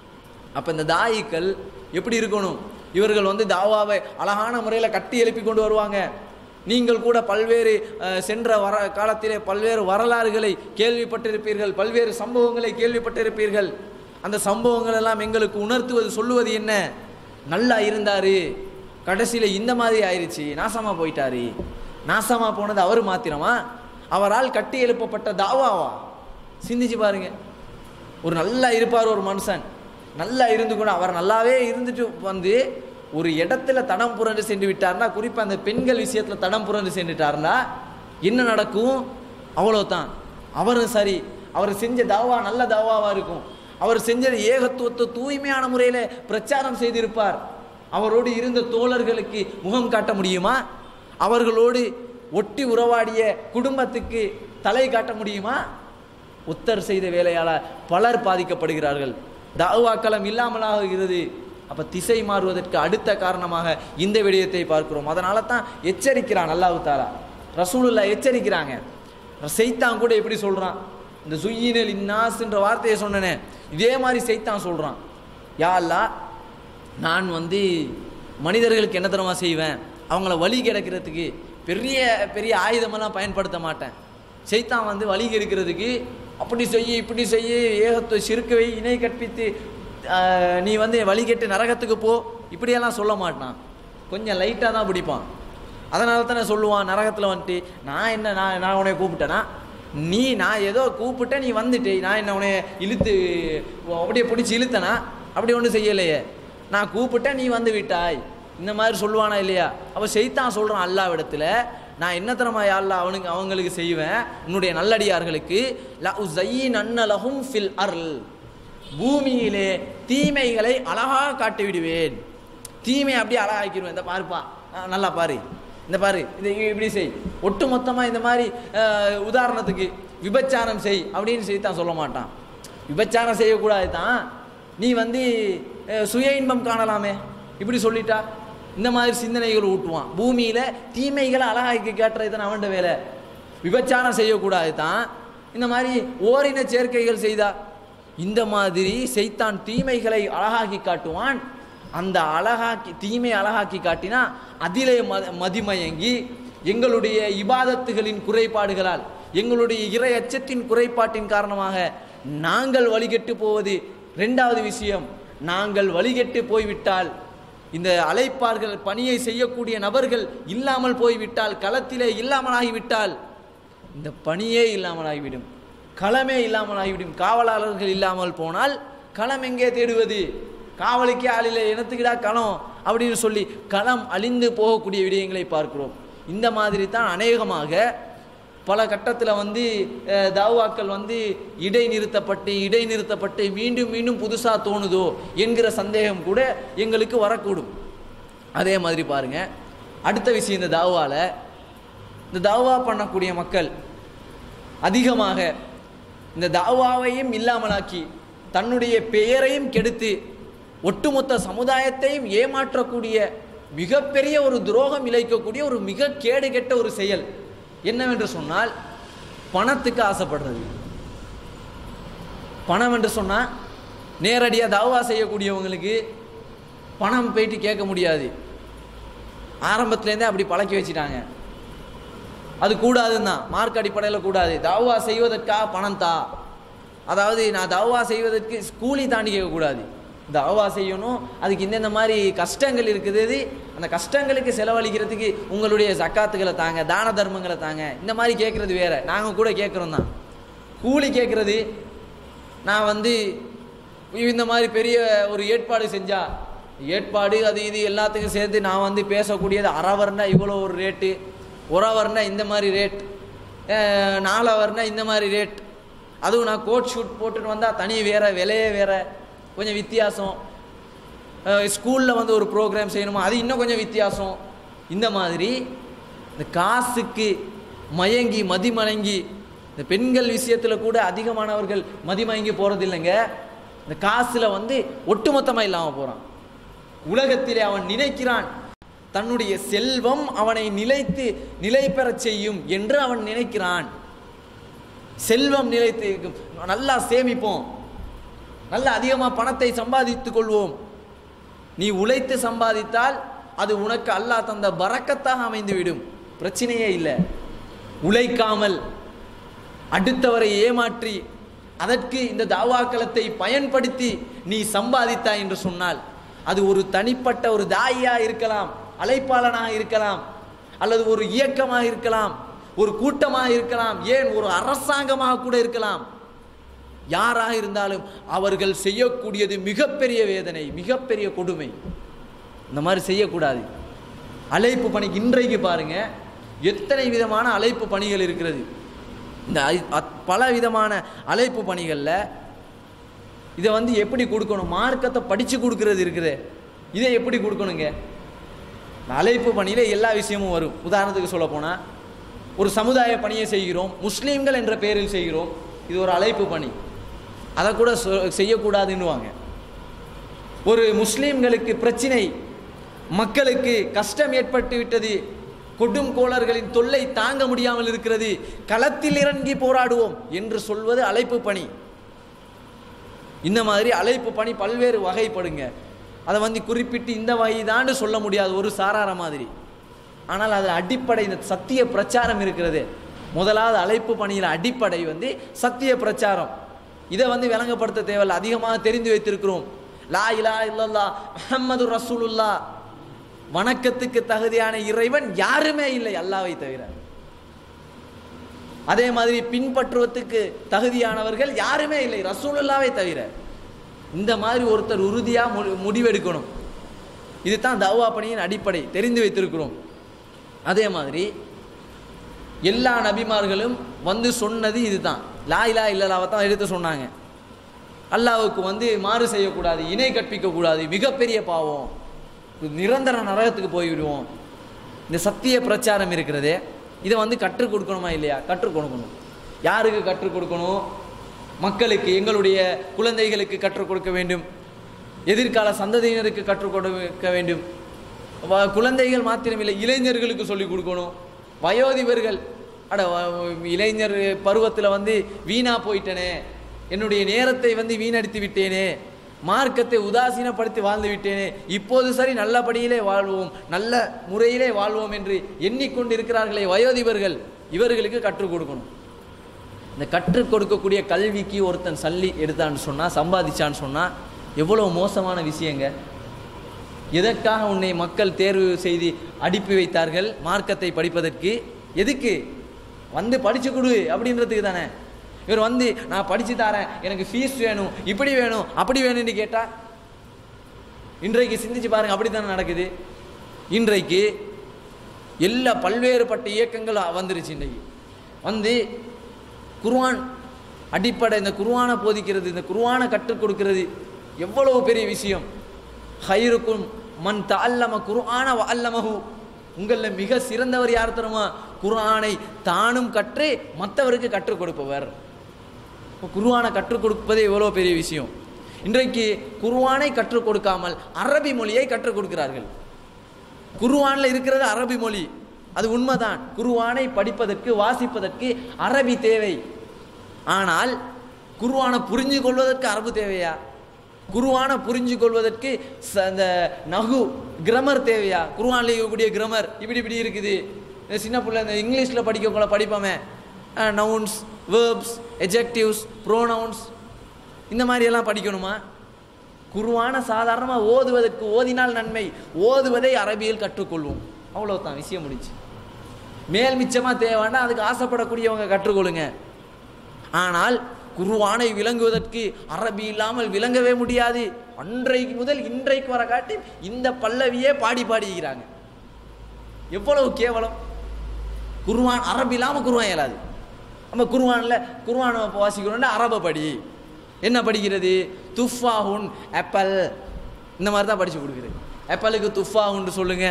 அப்போ இந்த தாயிக்கள் எப்படி இருக்கணும் இவர்கள் வந்து தாவாவை அழகான முறையில் கட்டி எழுப்பி கொண்டு வருவாங்க நீங்கள் கூட பல்வேறு அஹ், சென்ற வர காலத்திலே பல்வேறு வரலாறுகளை கேள்விப்பட்டிருப்பீர்கள் பல்வேறு சம்பவங்களை கேள்விப்பட்டிருப்பீர்கள் அந்த சம்பவங்கள் எல்லாம் எங்களுக்கு உணர்த்துவது சொல்லுவது என்ன நல்லா இருந்தார் கடைசியில் இந்த மாதிரி ஆயிடுச்சு நாசமாக போயிட்டாரு நாசமாக போனது அவர் மாத்திரமா அவரால் கட்டி எழுப்பப்பட்ட தாவாவா சிந்திச்சு பாருங்க ஒரு நல்லா இருப்பார் ஒரு மனுஷன் நல்லா இருந்து கூட அவர் நல்லாவே இருந்துட்டு வந்து ஒரு இடத்துல தடம் புரண்டு சென்று விட்டார்னா குறிப்பாக அந்த பெண்கள் விஷயத்தில் தடம் புரண்டு சென்றுட்டார்னா என்ன நடக்கும் அவ்வளோதான் அவரும் சரி அவர் செஞ்ச தாவா நல்ல தாவாவாக இருக்கும் அவர் செஞ்சது ஏகத்துவத்தை தூய்மையான முறையில் பிரச்சாரம் செய்திருப்பார் அவரோடு இருந்த தோழர்களுக்கு முகம் காட்ட முடியுமா அவர்களோடு ஒட்டி உறவாடிய குடும்பத்துக்கு தலை காட்ட முடியுமா உத்தர் செய்த வேலையால் பலர் பாதிக்கப்படுகிறார்கள் தாவாக்களம் இல்லாமலாகிறது அப்போ திசை மாறுவதற்கு அடுத்த காரணமாக இந்த விடயத்தை பார்க்கிறோம் அதனால தான் எச்சரிக்கிறான் அல்லாஹ் தாலா ரசூலுல்லா எச்சரிக்கிறாங்க செய்தான் கூட எப்படி சொல்கிறான் இந்த சுய்யினல் இன்னாஸ்ன்ற வார்த்தையை சொன்னனே இதே மாதிரி செய்தான் சொல்கிறான் யா அல்லாஹ் நான் வந்து மனிதர்களுக்கு என்ன தரமா செய்வேன் அவங்கள வழி கிடக்கிறதுக்கு பெரிய பெரிய ஆயுதமெல்லாம் பயன்படுத்த மாட்டேன் சைத்தான் வந்து வழி கெடுக்கிறதுக்கு அப்படி செய்ய இப்படி செய்ய ஏகத்துவ சிறுக்கவை இணை கற்பித்து ஆஹ், நீ வந்து வழி கெட்டு நரகத்துக்கு போ இப்படியெல்லாம் சொல்ல மாட்டான் கொஞ்சம் லைட்டாக தான் பிடிப்பான் அதனால தானே சொல்லுவான் நரகத்தில் வந்துட்டு நான் என்ன நான் நான் உன்னை கூப்பிட்டேனா நீ நான் ஏதோ கூப்பிட்டேன் நீ வந்துட்டு நான் என்ன உன்னை இழுத்து அப்படியே பிடிச்சி இழுத்தனா அப்படி ஒன்றும் செய்யலையே நான் கூப்பிட்டேன் நீ வந்து விட்டாய் இந்த மாதிரி சொல்லுவானா இல்லையா அப்போ செய்தான் சொல்கிறான் அல்லாவிடத்தில் நான் என்ன தரமா அல்லா அவனுக்கு அவங்களுக்கு செய்வேன் உன்னுடைய நல்லடியார்களுக்கு ல உஸையின் அன்னலஹும் ஃபில் அர்ல் பூமியிலே தீமைகளை அழகாக காட்டி விடுவேன் தீமை அப்படியே அழகாக்கிடுவேன் இந்த பாருப்பா ஆ, நல்லா பாரு இந்த பாரு இது இப்படி செய் ஒட்டு மொத்தமாக இந்த மாதிரி அஹ், உதாரணத்துக்கு விபச்சாரம் செய் அப்படின்னு செய்து தான் சொல்ல மாட்டான் விபச்சாரம் செய்யக்கூடாது தான் நீ வந்து அஹ், சுய இன்பம் காணலாமே இப்படி சொல்லிட்டா இந்த மாதிரி சிந்தனைகள் ஊட்டுவான் பூமியில் தீமைகளை அழகாக்கி காட்டுறது தான் அவன்கிட்ட வேலை விபச்சாரம் செய்யக்கூடாது தான் இந்த மாதிரி ஓரின சேர்க்கைகள் செய்தா இந்த மாதிரி செய்தான் தீமைகளை அழகாக்கி காட்டுவான் அந்த அழகாக்கி தீமை அழகாக்கி காட்டினா அதிலே ம மதிமயங்கி எங்களுடைய இபாதத்துகளின் குறைபாடுகளால் எங்களுடைய இறை அச்சத்தின் குறைபாட்டின் காரணமாக நாங்கள் வழிகெட்டு போவது ரெண்டாவது விஷயம் நாங்கள் வழிகெட்டு போய்விட்டால் இந்த அழைப்பார்கள் பணியை செய்யக்கூடிய நபர்கள் இல்லாமல் போய்விட்டால் களத்திலே இல்லாமல் ஆகிவிட்டால் இந்த பணியே இல்லாமல் ஆகிவிடும் களமே இல்லாமல் ஆகிவிடும் காவலாளர்கள் இல்லாமல் போனால் களம் எங்கே தேடுவது காவலுக்கே ஆளில்லை இனத்துக்கிடா களம் அப்படின்னு சொல்லி களம் அழிந்து போகக்கூடிய விடயங்களை பார்க்கிறோம் இந்த மாதிரி தான் அநேகமாக பல கட்டத்தில் வந்து அஹ், தாவாக்கள் வந்து இடைநிறுத்தப்பட்டு இடைநிறுத்தப்பட்டு மீண்டும் மீண்டும் புதுசாக தோணுதோ என்கிற சந்தேகம் கூட எங்களுக்கு வரக்கூடும் அதே மாதிரி பாருங்க அடுத்த விஷயம் இந்த தாவால இந்த தாவா பண்ணக்கூடிய மக்கள் அதிகமாக இந்த தாவாவையும் இல்லாமலாக்கி தன்னுடைய பெயரையும் கெடுத்து ஒட்டுமொத்த சமுதாயத்தையும் ஏமாற்றக்கூடிய மிகப்பெரிய ஒரு துரோகம் இழைக்கக்கூடிய ஒரு மிக கேடு கெட்ட ஒரு செயல் என்னவென்று சொன்னால் பணத்துக்கு ஆசைப்படுறது பணம் என்று சொன்னால் நேரடியாக தாவா செய்யக்கூடியவங்களுக்கு பணம் போயிட்டு கேட்க முடியாது ஆரம்பத்துலேருந்தே அப்படி பழக்கி வச்சிட்டாங்க அது கூடாதுன்னு தான் மார்க் அடிப்படையில் கூடாது தாவா செய்வதற்காக பணம் தா அதாவது நான் தாவா செய்வதற்கு கூலி தாண்டி கேட்கக்கூடாது தாவா செய்யணும் அதுக்கு இந்தந்த மாதிரி கஷ்டங்கள் இருக்குது அந்த கஷ்டங்களுக்கு செலவழிக்கிறதுக்கு உங்களுடைய சக்காத்துகளை தாங்க தான தர்மங்களை தாங்க இந்த மாதிரி கேட்குறது வேற நாங்கள் கூட கேட்குறோம் தான் கூலி கேட்குறது நான் வந்து இந்த மாதிரி பெரிய ஒரு ஏற்பாடு செஞ்சா ஏற்பாடு அது இது எல்லாத்துக்கும் சேர்த்து நான் வந்து பேசக்கூடியது அரவர்னா இவ்வளோ ஒரு ரேட்டு உறவர்னா இந்த மாதிரி ரேட் நாலவர்னா இந்த மாதிரி ரேட் அதுவும் நான் கோட் ஷூட் போட்டுட்டு வந்தால் தனி வேற விலையே வேற கொஞ்சம் வித்தியாசம் ஸ்கூலில் வந்து ஒரு ப்ரோக்ராம் செய்யணுமா அது இன்னும் கொஞ்சம் வித்தியாசம் இந்த மாதிரி இந்த காசுக்கு மயங்கி மதிமயங்கி இந்த பெண்கள் விஷயத்தில் கூட அதிகமானவர்கள் மதிமயங்கி போகிறது இல்லைங்க இந்த காசில் வந்து ஒட்டுமொத்தமாக இல்லாமல் போகிறான் உலகத்திலே அவன் நினைக்கிறான் தன்னுடைய செல்வம் அவனை நிலைத்து நிலை பெறச் செய்யும் என்று அவன் நினைக்கிறான் செல்வம் நிலைத்து இருக்கும். நல்லா சேமிப்போம் நல்ல அதிகமாக பணத்தை சம்பாதித்துக் கொள்வோம் நீ உழைத்து சம்பாதித்தால் அது உனக்கு அல்லாஹ் தந்த பறக்கத்தாக அமைந்துவிடும் பிரச்சனையே இல்லை உழைக்காமல் அடுத்தவரை ஏமாற்றி அதற்கு இந்த தாவாக்களத்தை பயன்படுத்தி நீ சம்பாதித்தாய் என்று சொன்னால் அது ஒரு தனிப்பட்ட ஒரு தாயா இருக்கலாம் அழைப்பாளனாக இருக்கலாம் அல்லது ஒரு இயக்கமாக இருக்கலாம் ஒரு கூட்டமாக இருக்கலாம் ஏன் ஒரு அரசாங்கமாக கூட இருக்கலாம் யாராக இருந்தாலும் அவர்கள் செய்யக்கூடியது மிகப்பெரிய வேதனை மிகப்பெரிய கொடுமை இந்த மாதிரி செய்யக்கூடாது அழைப்பு பணிக்கு இன்றைக்கு பாருங்க எத்தனை விதமான அழைப்பு பணிகள் இருக்கிறது இந்த ஐ- அத்- பல விதமான அழைப்பு பணிகளில் இதை வந்து எப்படி கொடுக்கணும் மார்க்கத்தை படித்து கொடுக்கறது இருக்குது இதை எப்படி கொடுக்கணுங்க இந்த அழைப்பு பணியில் எல்லா விஷயமும் வரும் உதாரணத்துக்கு சொல்ல போனால் ஒரு சமுதாய பணியை செய்கிறோம் முஸ்லீம்கள் என்ற பெயரில் செய்கிறோம் இது ஒரு அழைப்பு பணி அதை கூட சொ- செய்யக்கூடாதுன்னுவாங்க ஒரு முஸ்லீம்களுக்கு பிரச்சினை மக்களுக்கு கஷ்டம் ஏற்பட்டு விட்டது கொடும் கோளர்களின் தொல்லை தாங்க முடியாமல் இருக்கிறது களத்தில் இறங்கி போராடுவோம் என்று சொல்வது அழைப்பு பணி இந்த மாதிரி அழைப்பு பணி பல்வேறு வகைப்படுங்க அதை வந்து குறிப்பிட்டு இந்த வகைதான்னு சொல்ல முடியாது ஒரு சாரார மாதிரி ஆனால் அது அடிப்படை இந்த சத்திய பிரச்சாரம் இருக்கிறது முதலாவது அழைப்பு பணியில் அடிப்படை வந்து சத்திய பிரச்சாரம் இதை வந்து விளங்கப்படுத்த தேவையில்ல அதிகமாக தெரிந்து வைத்திருக்கிறோம் லா இலா இல்லல்லா முஹம்மது ரசூலுல்லா வணக்கத்துக்கு தகுதியான இறைவன் யாருமே இல்லை அல்லாவை தவிர அதே மாதிரி பின்பற்றுவதற்கு தகுதியானவர்கள் யாருமே இல்லை ரசூலுல்லாவை தவிர இந்த மாதிரி ஒருத்தர் உறுதியாக மு முடிவெடுக்கணும் இதுதான் தவா பணியின் அடிப்படை தெரிந்து வைத்திருக்கிறோம் அதே மாதிரி எல்லா நபிமார்களும் வந்து சொன்னது இதுதான் லா இலா இல்லலாவை தான் எடுத்து சொன்னாங்க அல்லாஹ்வுக்கு வந்து மாறு செய்யக்கூடாது இணை கற்பிக்கக்கூடாது மிகப்பெரிய பாவம் இது நிரந்தர நரகத்துக்கு போய்விடுவோம் இந்த சத்திய பிரச்சாரம் இருக்கிறதே இதை வந்து கற்றுக் கொடுக்கணுமா இல்லையா கற்றுக் கொடுக்கணும் யாருக்கு கற்றுக் கொடுக்கணும் மக்களுக்கு எங்களுடைய குழந்தைகளுக்கு கற்றுக் கொடுக்க வேண்டும் எதிர்கால சந்ததியினருக்கு கற்றுக் கொடுக்க வேண்டும் வ- குழந்தைகள் மாத்திரமில்லை இளைஞர்களுக்கு சொல்லிக் கொடுக்கணும் வயோதிபர்கள் அட வ- இளைஞர் பருவத்தில் வந்து வீணா போயிட்டனே என்னுடைய நேரத்தை வந்து வீணடித்து விட்டேனே மார்க்கத்தை உதாசீனப்படுத்தி வாழ்ந்து விட்டேனே இப்போது சரி நல்லபடியிலே வாழ்வோம் நல்ல முறையிலே வாழ்வோம் என்று எண்ணிக்கொண்டு இருக்கிறார்களே வயோதிபர்கள் இவர்களுக்கு கற்றுக் கொடுக்கணும் இந்த கற்றுக் கொடுக்கக்கூடிய கல்விக்கு ஒருத்தன் சல்லி எடுத்தான்னு சொன்னால் சம்பாதிச்சான்னு சொன்னால் எவ்வளோ மோசமான விஷயங்க எதற்காக உன்னை மக்கள் தேர்வு செய்து அனுப்பி வைத்தார்கள் மார்க்கத்தை படிப்பதற்கு எதுக்கு வந்து படிச்சு கொடு அப்படின்றதுக்கு தானே இவர் வந்து நான் படிச்சு தரேன் எனக்கு ஃபீஸ் வேணும் இப்படி வேணும் அப்படி வேணும்னு கேட்டா இன்றைக்கு சிந்திச்சு பாருங்க அப்படி தானே நடக்குது இன்றைக்கு எல்லா பல்வேறுபட்ட இயக்கங்கள் வந்துருச்சு இன்றைக்கு வந்து குர்ஆன் அடிப்படை இந்த குர்ஆனை போதிக்கிறது இந்த குர்ஆனை கற்றுக் கொடுக்கிறது எவ்வளவு பெரிய விஷயம் ஹைருக்கும் மன் தஅல்லம குர்ஆன வ அல்லமஹு உங்களில் மிக சிறந்தவர் யார் தெரியுமா குர்ஆனை தானும் கற்று மற்றவருக்கு கற்றுக் கொடுப்பவர் இப்போ குர்ஆனை கற்றுக் கொடுப்பதே எவ்வளோ பெரிய விஷயம் இன்றைக்கு குர்ஆனை கற்றுக் கொடுக்காமல் அரபி மொழியை கற்றுக் கொடுக்கிறார்கள் குர்ஆனில் இருக்கிறது அரபி மொழி அது உண்மைதான் குர்ஆனை படிப்பதற்கு வாசிப்பதற்கு அரபி தேவை ஆனால் குர்ஆனை புரிஞ்சு கொள்வதற்கு அரபு தேவையா குர்ஆனை புரிஞ்சு கொள்வதற்கு ச- அந்த நகு கிரமர் தேவையா குர்ஆனில் இருக்கக்கூடிய கிரமர் இப்படி இப்படி இருக்குது இந்த சின்ன பிள்ளை இந்த இங்கிலீஷில் படிக்கவங்கள படிப்போமே நவுன்ஸ் வேர்ப்ஸ் எஜெக்டிவ்ஸ் ப்ரோனவுன்ஸ் இந்த மாதிரி எல்லாம் படிக்கணுமா குருவான சாதாரணமாக ஓதுவதற்கு ஓதினால் நன்மை ஓதுவதை அரபியில் கற்றுக்கொள்வோம் அவ்வளவுதான் விஷயம் முடிச்சு மேல் மிச்சமாக தேவைன்னா அதுக்கு ஆசைப்படக்கூடியவங்க கற்றுக்கொள்ளுங்க ஆனால் குருவானை விளங்குவதற்கு அரபி இல்லாமல் விளங்கவே முடியாது அன்றைக்கு முதல் இன்றைக்கு வர காட்டி இந்த பல்லவியே பாடி பாடிக்கிறாங்க எவ்வளவு கேவலம் குருவான் அரபி இல்லாமல் குருவான் இயலாது நம்ம குருவானில் குருவானை வாசிக்கணும்னா அரபை படி என்ன படிக்கிறது துஃபாஹுன் ஆப்பிள் இந்த மாதிரி தான் படித்து கொடுக்குறது ஆப்பிளுக்கு துஃபாஹுன்னு சொல்லுங்க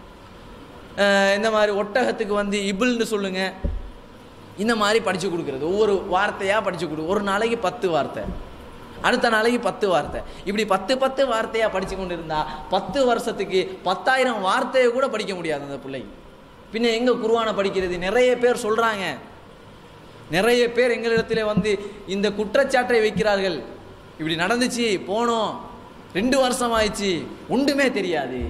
அஹ் இந்த மாதிரி ஒட்டகத்துக்கு வந்து இபிள்னு சொல்லுங்க இந்த மாதிரி படித்து கொடுக்குறது ஒவ்வொரு வார்த்தையாக படித்து கொடு ஒரு நாளைக்கு பத்து வார்த்தை அடுத்த நாளைக்கு பத்து வார்த்தை இப்படி பத்து பத்து வார்த்தையாக படித்து கொண்டு இருந்தா பத்து வருஷத்துக்கு பத்தாயிரம் வார்த்தையை கூட படிக்க முடியாது அந்த பிள்ளைக்கு பின்ன எங்கே குருவானை படிக்கிறது நிறைய பேர் சொல்கிறாங்க நிறைய பேர் எங்களிடத்திலே வந்து இந்த குற்றச்சாட்டை வைக்கிறார்கள் இப்படி நடந்துச்சு போனோம் ரெண்டு வருஷம் ஆயிடுச்சு ஒன்றுமே தெரியாது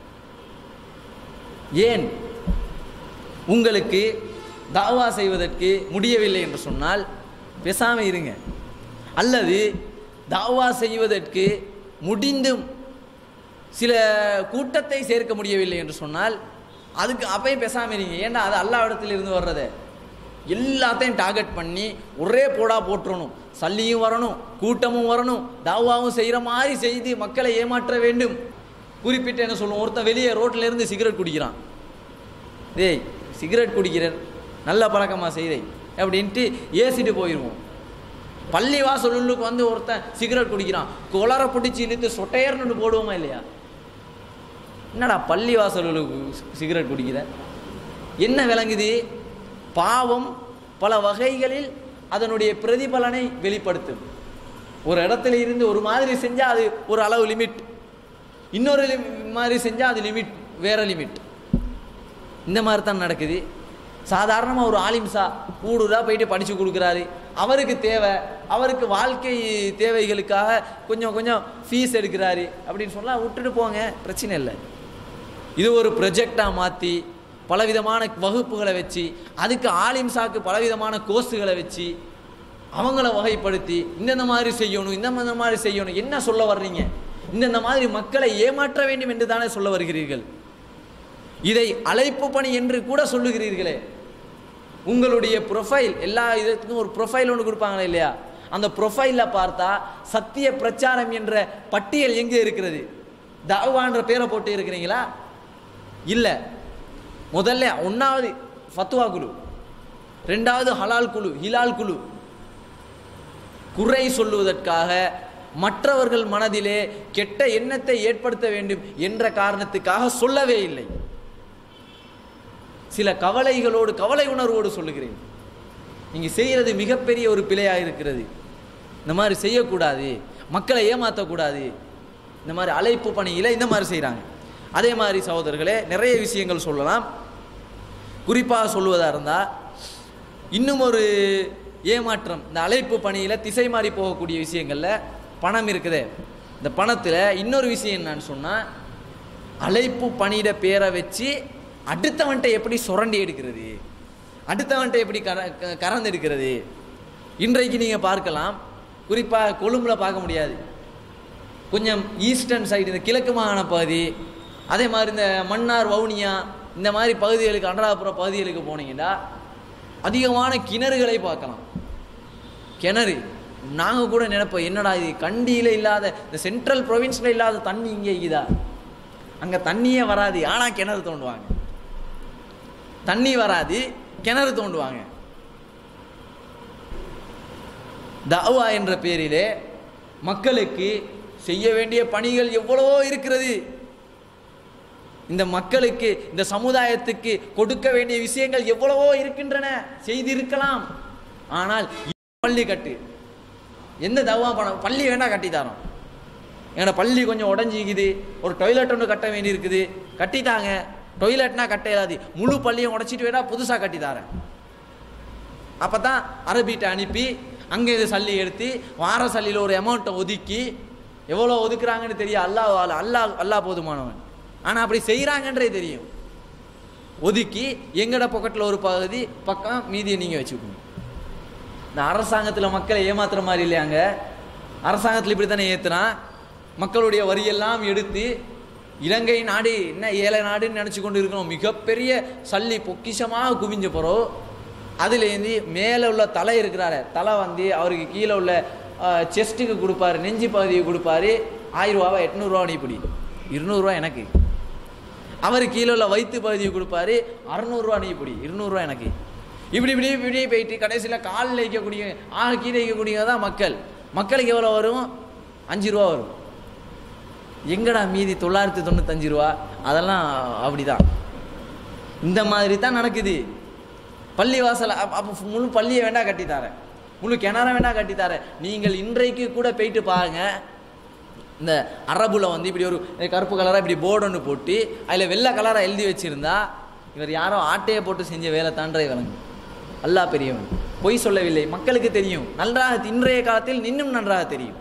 ஏன் உங்களுக்கு தாவா செய்வதற்கு முடியவில்லை என்று சொன்னால் பேசாம இருங்க அல்லது தாவா செய்வதற்கு முடிந்தும் சில கூட்டத்தை சேர்க்க முடியவில்லை என்று சொன்னால் அதுக்கு அப்பயும் பேசாம இருங்க ஏன்டா அது அல்லா இடத்துல இருந்து வர்றதே எல்லாத்தையும் டார்கெட் பண்ணி ஒரே போடா போட்டுறணும் சல்லியும் வரணும் கூட்டமும் வரணும் தாவாவும் செய்கிற மாதிரி செய்து மக்களை ஏமாற்ற வேண்டும் குறிப்பிட்டு என்ன சொல்லுவோம் ஒருத்தன் வெளியே ரோட்ல இருந்து சிகரெட் குடிக்கிறான் டேய் சிகரெட் குடிக்கிறேன் நல்ல பழக்கமாக செய்தை அப்படின்ட்டு ஏசிட்டு போயிடுவோம் பள்ளி வாசலுக்கு வந்து ஒருத்தன் சிகரெட் குடிக்கிறான் கொலரை பிடிச்சி இழுத்து சொட்டையர்னு போடுவோமா இல்லையா என்னடா பள்ளி வாசலுக்கு சிகரெட் குடிக்கிற என்ன விளங்குது பாவம் பல வகைகளில் அதனுடைய பிரதிபலனை வெளிப்படுத்தும் ஒரு இடத்துல இருந்து ஒரு மாதிரி செஞ்சால் அது ஒரு அளவு லிமிட் இன்னொரு lim- மாதிரி செஞ்சால் அது லிமிட் வேற லிமிட் இந்த மாதிரி தான் நடக்குது சாதாரணமாக ஒரு ஆலிம்சா ஊடுதா போயிட்டு படித்து கொடுக்குறாரு அவருக்கு தேவை அவருக்கு வாழ்க்கை தேவைகளுக்காக கொஞ்சம் கொஞ்சம் ஃபீஸ் எடுக்கிறாரு அப்படின்னு சொன்னால் விட்டுட்டு போங்க பிரச்சனை இல்லை இது ஒரு ப்ரொஜெக்டாக மாற்றி பலவிதமான வகுப்புகளை வச்சு அதுக்கு ஆலிம்சாக்கு பலவிதமான கோர்ஸுகளை வச்சு அவங்கள வகைப்படுத்தி இந்தந்த மாதிரி செய்யணும் இந்த மாதிரி செய்யணும் என்ன சொல்ல வர்றீங்க இந்தந்த மாதிரி மக்களை ஏமாற்ற வேண்டும் என்று தானே சொல்ல வருகிறீர்கள் இதை அழைப்பு பணி என்று கூட சொல்லுகிறீர்களே உங்களுடைய ப்ரொஃபைல் எல்லா இதுக்கும் ஒரு ப்ரொஃபைல் ஒன்று கொடுப்பாங்களே இல்லையா அந்த ப்ரொஃபைலில் பார்த்தா சத்திய பிரச்சாரம் என்ற பட்டியல் எங்கே இருக்கிறது தாவான்ற பேரை போட்டு இருக்கிறீங்களா இல்லை முதல்ல ஒன்றாவது ஃபத்துவா குழு ரெண்டாவது ஹலால் குழு ஹிலால் குழு குறை சொல்லுவதற்காக மற்றவர்கள் மனதிலே கெட்ட எண்ணத்தை ஏற்படுத்த வேண்டும் என்ற காரணத்துக்காக சொல்லவே இல்லை சில கவலைகளோடு கவலை உணர்வோடு சொல்லுகிறேன் நீங்கள் செய்கிறது மிகப்பெரிய ஒரு பிழையாக இருக்கிறது இந்த மாதிரி செய்யக்கூடாது மக்களை ஏமாற்றக்கூடாது இந்த மாதிரி அழைப்பு பணியில் இந்த மாதிரி செய்கிறாங்க அதே மாதிரி சகோதரர்களே நிறைய விஷயங்கள் சொல்லலாம் குறிப்பாக சொல்லுவதாக இருந்தால் இன்னும் ஒரு ஏமாற்றம் இந்த அழைப்பு பணியில் திசை மாறி போகக்கூடிய விஷயங்களில் பணம் இருக்குதே இந்த பணத்தில் இன்னொரு விஷயம் என்னன்னு சொன்னால் அழைப்பு பணியிட பேரை வச்சு அடுத்தவன்ட்ட எப்படி சுரண்டி எடுக்கிறது அடுத்தவன்ட்ட எப்படி கர க- கறந்து எடுக்கிறது இன்றைக்கு நீங்கள் பார்க்கலாம் குறிப்பாக கொழும்புல பார்க்க முடியாது கொஞ்சம் ஈஸ்டர்ன் சைடு இந்த கிழக்கு மாகாண பகுதி அதே மாதிரி இந்த மன்னார் வவுனியா இந்த மாதிரி பகுதிகளுக்கு அனுராதபுரம் பகுதிகளுக்கு போனீங்கன்னா அதிகமான கிணறுகளை பார்க்கலாம் கிணறு நாங்கள் கூட நினைப்போம் என்னடா இது கண்டியில் இல்லாத இந்த சென்ட்ரல் ப்ரொவின்ஸில் இல்லாத தண்ணி இங்கே இருக்குதா அங்கே தண்ணியே வராது ஆனால் கிணறு தோண்டுவாங்க தண்ணி வராது கிணறு தோண்டுவாங்க தவா என்ற பேரிலே மக்களுக்கு செய்ய வேண்டிய பணிகள் எவ்வளவோ இருக்கிறது இந்த மக்களுக்கு இந்த சமுதாயத்துக்கு கொடுக்க வேண்டிய விஷயங்கள் எவ்வளவோ இருக்கின்றன செய்திருக்கலாம் ஆனால் பள்ளி கட்டு எந்த தவா பணம் பள்ளி வேணா கட்டி தரோம் எங்களோட பள்ளி கொஞ்சம் உடஞ்சிக்குது ஒரு டொய்லெட் ஒன்று கட்ட வேண்டி இருக்குது கட்டிட்டாங்க டொய்லெட்னா கட்ட இயலாது முழு பள்ளியும் உடைச்சிட்டு வேணா புதுசாக கட்டி தரேன் அப்போ தான் அரபிட்ட அனுப்பி அங்கே இது சல்லி எடுத்து வார சல்லியில் ஒரு அமௌண்ட்டை ஒதுக்கி எவ்வளோ ஒதுக்குறாங்கன்னு தெரியும் அல்லாஹ் ஆள் அல்லாஹ் அல்லாஹ் போதுமானவன் ஆனால் அப்படி செய்கிறாங்கன்றே தெரியும் ஒதுக்கி எங்கட பாக்கெட்டில் ஒரு பகுதி பக்கம் மீதியை நீங்கள் வச்சுக்கணும் இந்த அரசாங்கத்தில் மக்களை ஏமாத்துற மாதிரி இல்லையாங்க அரசாங்கத்தில் இப்படி தானே ஏற்றுனா மக்களுடைய வரியெல்லாம் எடுத்து இலங்கை நாடு என்ன ஏழை நாடுன்னு நினச்சி கொண்டு இருக்கணும் மிகப்பெரிய சல்லி பொக்கிஷமாக குவிஞ்ச போகிறோம் அதுலேருந்து மேலே உள்ள தலை இருக்கிறாரு தலை வந்து அவருக்கு கீழே உள்ள செஸ்ட்டுக்கு கொடுப்பாரு நெஞ்சு பகுதியை கொடுப்பாரு ஆயிரம் ரூபாவா எட்நூறுரூவா இப்படி இருநூறுவா எனக்கு அவர் கீழே உள்ள வயிற்று பகுதியை கொடுப்பாரு அறநூறுவா நீ இப்படி இருநூறுவா எனக்கு இப்படி இப்படி இப்படி போயிட்டு கடைசியில் காலில் வைக்கக்கூடிய ஆக கீழே வைக்கக்கூடியது தான் மக்கள் மக்களுக்கு எவ்வளோ வரும் அஞ்சு ரூபா வரும் எங்கடா மீதி தொள்ளாயிரத்தி தொண்ணூத்தஞ்சு ரூபா அதெல்லாம் அப்படிதான் இந்த மாதிரி தான் நடக்குது பள்ளி வாசல் அப்போ முழு பள்ளியை வேண்டாம் கட்டித்தாரேன் முழு கிணற வேண்டாம் கட்டித்தாரேன் நீங்கள் இன்றைக்கு கூட போயிட்டு பாருங்க இந்த அரபுல வந்து இப்படி ஒரு கருப்பு கலராக இப்படி போர்டு ஒன்று போட்டு அதில் வெள்ளை கலராக எழுதி வச்சிருந்தா இவர் யாரோ ஆட்டையை போட்டு செஞ்ச வேலை தான்றே விளங்கு அல்லாஹ் பெரியவன் பொய் சொல்லவில்லை மக்களுக்கு தெரியும் நன்றாக இன்றைய காலத்தில் இன்னும் நன்றாக தெரியும்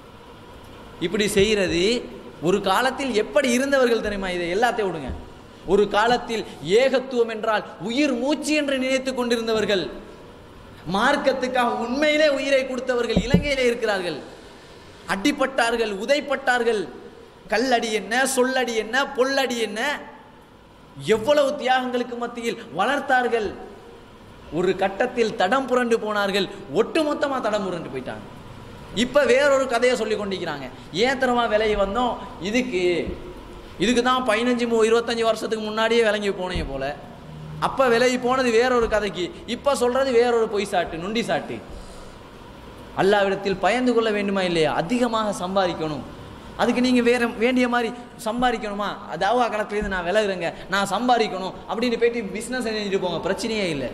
இப்படி செய்கிறது ஒரு காலத்தில் எப்படி இருந்தவர்கள் தெரியுமா இதை எல்லாத்தையும் விடுங்க ஒரு காலத்தில் ஏகத்துவம் என்றால் உயிர் மூச்சு என்று நினைத்து கொண்டிருந்தவர்கள் மார்க்கத்துக்காக உண்மையிலே உயிரை கொடுத்தவர்கள் இலங்கையிலே இருக்கிறார்கள் அடிப்பட்டார்கள் உதைப்பட்டார்கள் கல்லடி என்ன சொல்லடி என்ன பொல்லடி என்ன எவ்வளவு தியாகங்களுக்கு மத்தியில் வளர்த்தார்கள் ஒரு கட்டத்தில் தடம் புரண்டு போனார்கள் ஒட்டுமொத்தமா தடம் புரண்டு போயிட்டாங்க இப்ப வேறொரு கதையை சொல்லி கொண்டிருக்கிறாங்க ஏன் தரமா விலகி வந்தோம் இதுக்கு இதுக்கு தான் பதினஞ்சு மு இருபத்தஞ்சு வருஷத்துக்கு முன்னாடியே விளங்கி போனீங்க போல அப்ப விலகி போனது வேறொரு கதைக்கு இப்ப சொல்றது வேறொரு பொய் சாட்டு நுண்டி சாட்டு அல்லாவிடத்தில் பயந்து கொள்ள வேண்டுமா இல்லையா அதிகமாக சம்பாதிக்கணும் அதுக்கு நீங்கள் வேற வேண்டிய மாதிரி சம்பாதிக்கணுமா தாவா கணக்குலேருந்து நான் விலகுறேங்க நான் சம்பாதிக்கணும் அப்படின்னு போயிட்டு பிஸ்னஸ் செஞ்சுட்டு போங்க பிரச்சனையே இல்லை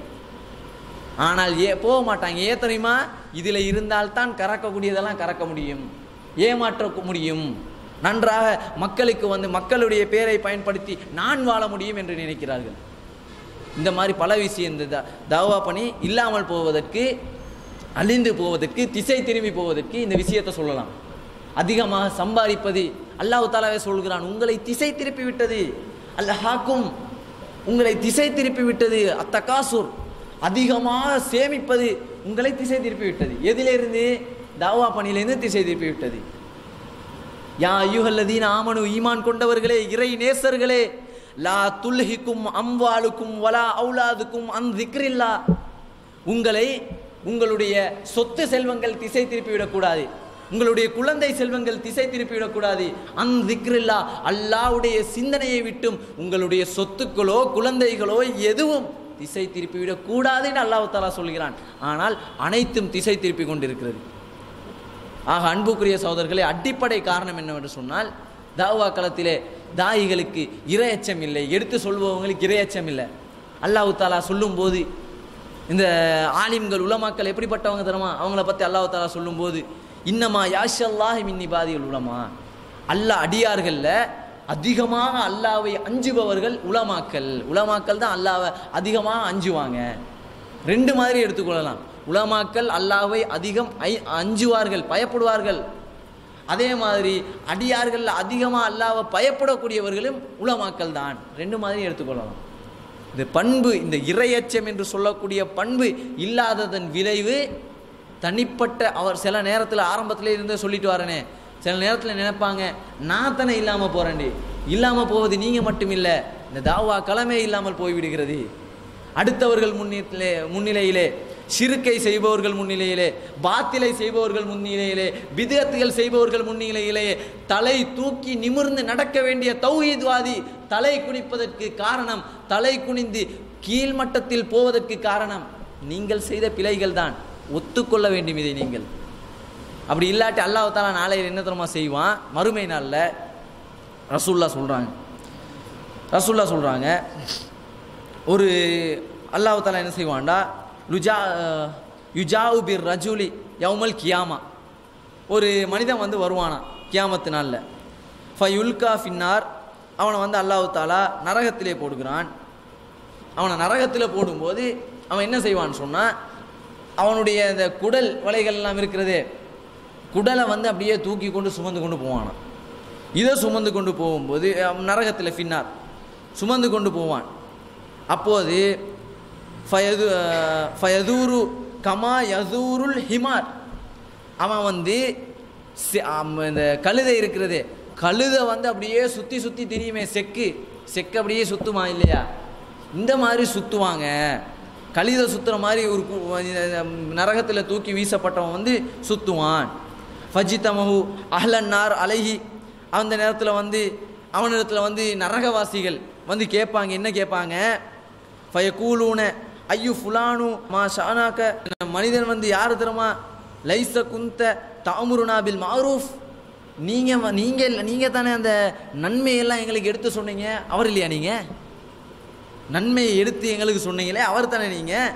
ஆனால் ஏ போக மாட்டாங்க ஏன் தெரியுமா இதில் இருந்தால்தான் கறக்கக்கூடியதெல்லாம் கறக்க முடியும் ஏமாற்ற முடியும் நன்றாக மக்களுக்கு வந்து மக்களுடைய பேரை பயன்படுத்தி நான் வாழ முடியும் என்று நினைக்கிறார்கள் இந்த மாதிரி பல விஷயம் இந்த த- தாவா பணி இல்லாமல் போவதற்கு அழிந்து போவதற்கு திசை திரும்பி போவதற்கு இந்த விஷயத்தை சொல்லலாம் அதிகமாக சம்பாதிப்பது அல்லாஹ் தாலாவே சொல்கிறான் உங்களை திசை திருப்பி விட்டது அல்லாஹாக்கும் உங்களை திசை திருப்பி விட்டது அத்தகாசூர் அதிகமாக சேமிப்பது உங்களை திசை திருப்பி விட்டது எதிலிருந்து தாவா பணியிலிருந்து திசை திருப்பி விட்டது யா ஐயுகல்லதீன ஆமனு ஈமான் கொண்டவர்களே இறை நேசர்களே லா துல்ஹிக்கும் அம்வாலுக்கும் வலா அவுலாதுக்கும் அன் திக்ரில்லா உங்களை உங்களுடைய சொத்து செல்வங்கள் திசை திருப்பி விடக்கூடாது உங்களுடைய குழந்தை செல்வங்கள் திசை திருப்பி விடக்கூடாது அன் திக்ரில்லா அல்லாவுடைய சிந்தனையை விட்டும் உங்களுடைய சொத்துக்களோ குழந்தைகளோ எதுவும் திசை திருப்பி விடக்கூடாதுன்னு அல்லாஹ் தாலா சொல்கிறான் ஆனால் அனைத்தும் திசை திருப்பி கொண்டிருக்கிறது ஆக அன்புக்குரிய சகோதரர்களே அடிப்படை காரணம் என்னவென்று சொன்னால் தாவா களத்திலே தாயிகளுக்கு இரையச்சம் இல்லை எடுத்து சொல்பவங்களுக்கு இரையச்சம் இல்லை அல்லாஹ் தாலா சொல்லும்போது இந்த ஆலிம்கள் உலமாக்கள் எப்படிப்பட்டவங்க தெரியுமா அவங்கள பற்றி அல்லாஹ் தாலா சொல்லும்போது இன்னமா யாஷல்லாஹி மின் இபாதிகள் உலமா அல்லாஹ் அடியார்களில் அதிகமாக அல்லாவை அஞ்சுபவர்கள் உலமாக்கள் உலமாக்கள் தான் அல்லாவை அதிகமாக அஞ்சுவாங்க ரெண்டு மாதிரி எடுத்துக்கொள்ளலாம் உலமாக்கள் அல்லாஹ்வை அதிகம் ஐ அஞ்சுவார்கள் பயப்படுவார்கள் அதே மாதிரி அடியார்கள் அதிகமாக அல்லாஹ்வை பயப்படக்கூடியவர்களும் உலமாக்கள் தான் ரெண்டு மாதிரி எடுத்துக்கொள்ளலாம் இந்த பண்பு இந்த இரையச்சம் என்று சொல்லக்கூடிய பண்பு இல்லாததன் விளைவு தனிப்பட்ட அவர் சில நேரத்தில் ஆரம்பத்திலே இருந்தே சொல்லிட்டு வரனே சில நேரத்தில் நினைப்பாங்க நான் தானே இல்லாமல் போகிறேன்டி இல்லாமல் போவது நீங்கள் மட்டும் இல்லை இந்த தாவா களமே இல்லாமல் போய்விடுகிறது அடுத்தவர்கள் முன்னிலே முன்னிலையிலே சிறுக்கை செய்பவர்கள் முன்னிலையிலே பாத்திலை செய்பவர்கள் முன்னிலையிலே பிதத்துகள் செய்பவர்கள் முன்னிலையிலே தலை தூக்கி நிமிர்ந்து நடக்க வேண்டிய தௌஹீத்வாதி தலை குனிப்பதற்கு காரணம் தலை குனிந்து கீழ்மட்டத்தில் போவதற்கு காரணம் நீங்கள் செய்த பிழைகள் தான் ஒத்துக்கொள்ள வேண்டும் இதை நீங்கள் அப்படி இல்லாட்டி அல்லாஹ் தாலா நாளையில் என்ன தெரியுமா செய்வான் மறுமை நாளில் ரசூல்லா சொல்கிறாங்க ரசூல்லா சொல்கிறாங்க ஒரு அல்லாஹ் தாலா என்ன செய்வான்டா லுஜா யுஜாவு பிர் ரஜுலி யவுமல் கியாமா ஒரு மனிதன் வந்து வருவானாம் கியாமத்து நாளில் ஃபயுல்கா ஃபின்னார் அவனை வந்து அல்லாஹ் தாலா நரகத்திலே போடுகிறான் அவனை நரகத்தில் போடும்போது அவன் என்ன செய்வான்னு சொன்னால் அவனுடைய இந்த குடல் வலைகள் எல்லாம் இருக்கிறதே குடலை வந்து அப்படியே தூக்கி கொண்டு சுமந்து கொண்டு போவானாம் இதை சுமந்து கொண்டு போகும்போது அவன் நரகத்தில் ஃபின்னார் சுமந்து கொண்டு போவான் அப்போது ஃபயது ஃபயதூரு கமா யதூருல் ஹிமார் அவன் வந்து சி- ஆம், இந்த கழுதை இருக்கிறது கழுதை வந்து அப்படியே சுற்றி சுற்றி தெரியுமே செக்கு செக்கு அப்படியே சுத்துமா இல்லையா இந்த மாதிரி சுற்றுவாங்க கழுதை சுற்றுற மாதிரி ஒரு நரகத்தில் தூக்கி வீசப்பட்டவன் வந்து சுற்றுவான் ஃபஜித்தமஹு அஹ்லன்னார் அலைஹி அந்த நேரத்தில் வந்து அவனிடத்தில் வந்து நரகவாசிகள் வந்து கேட்பாங்க என்ன கேட்பாங்க ஃபயகூலூன ஐயு ஃபுலானு மா ஷானாக்க மனிதன் வந்து யார் தெரியுமா லைச குந்த தாமுருனா பில் மாரூஃப் நீங்கள் நீங்கள் நீங்கள் தானே அந்த நன்மையெல்லாம் எங்களுக்கு எடுத்து சொன்னீங்க அவர் இல்லையா நீங்கள் நன்மையை எடுத்து எங்களுக்கு சொன்னீங்களே அவர் தானே நீங்கள்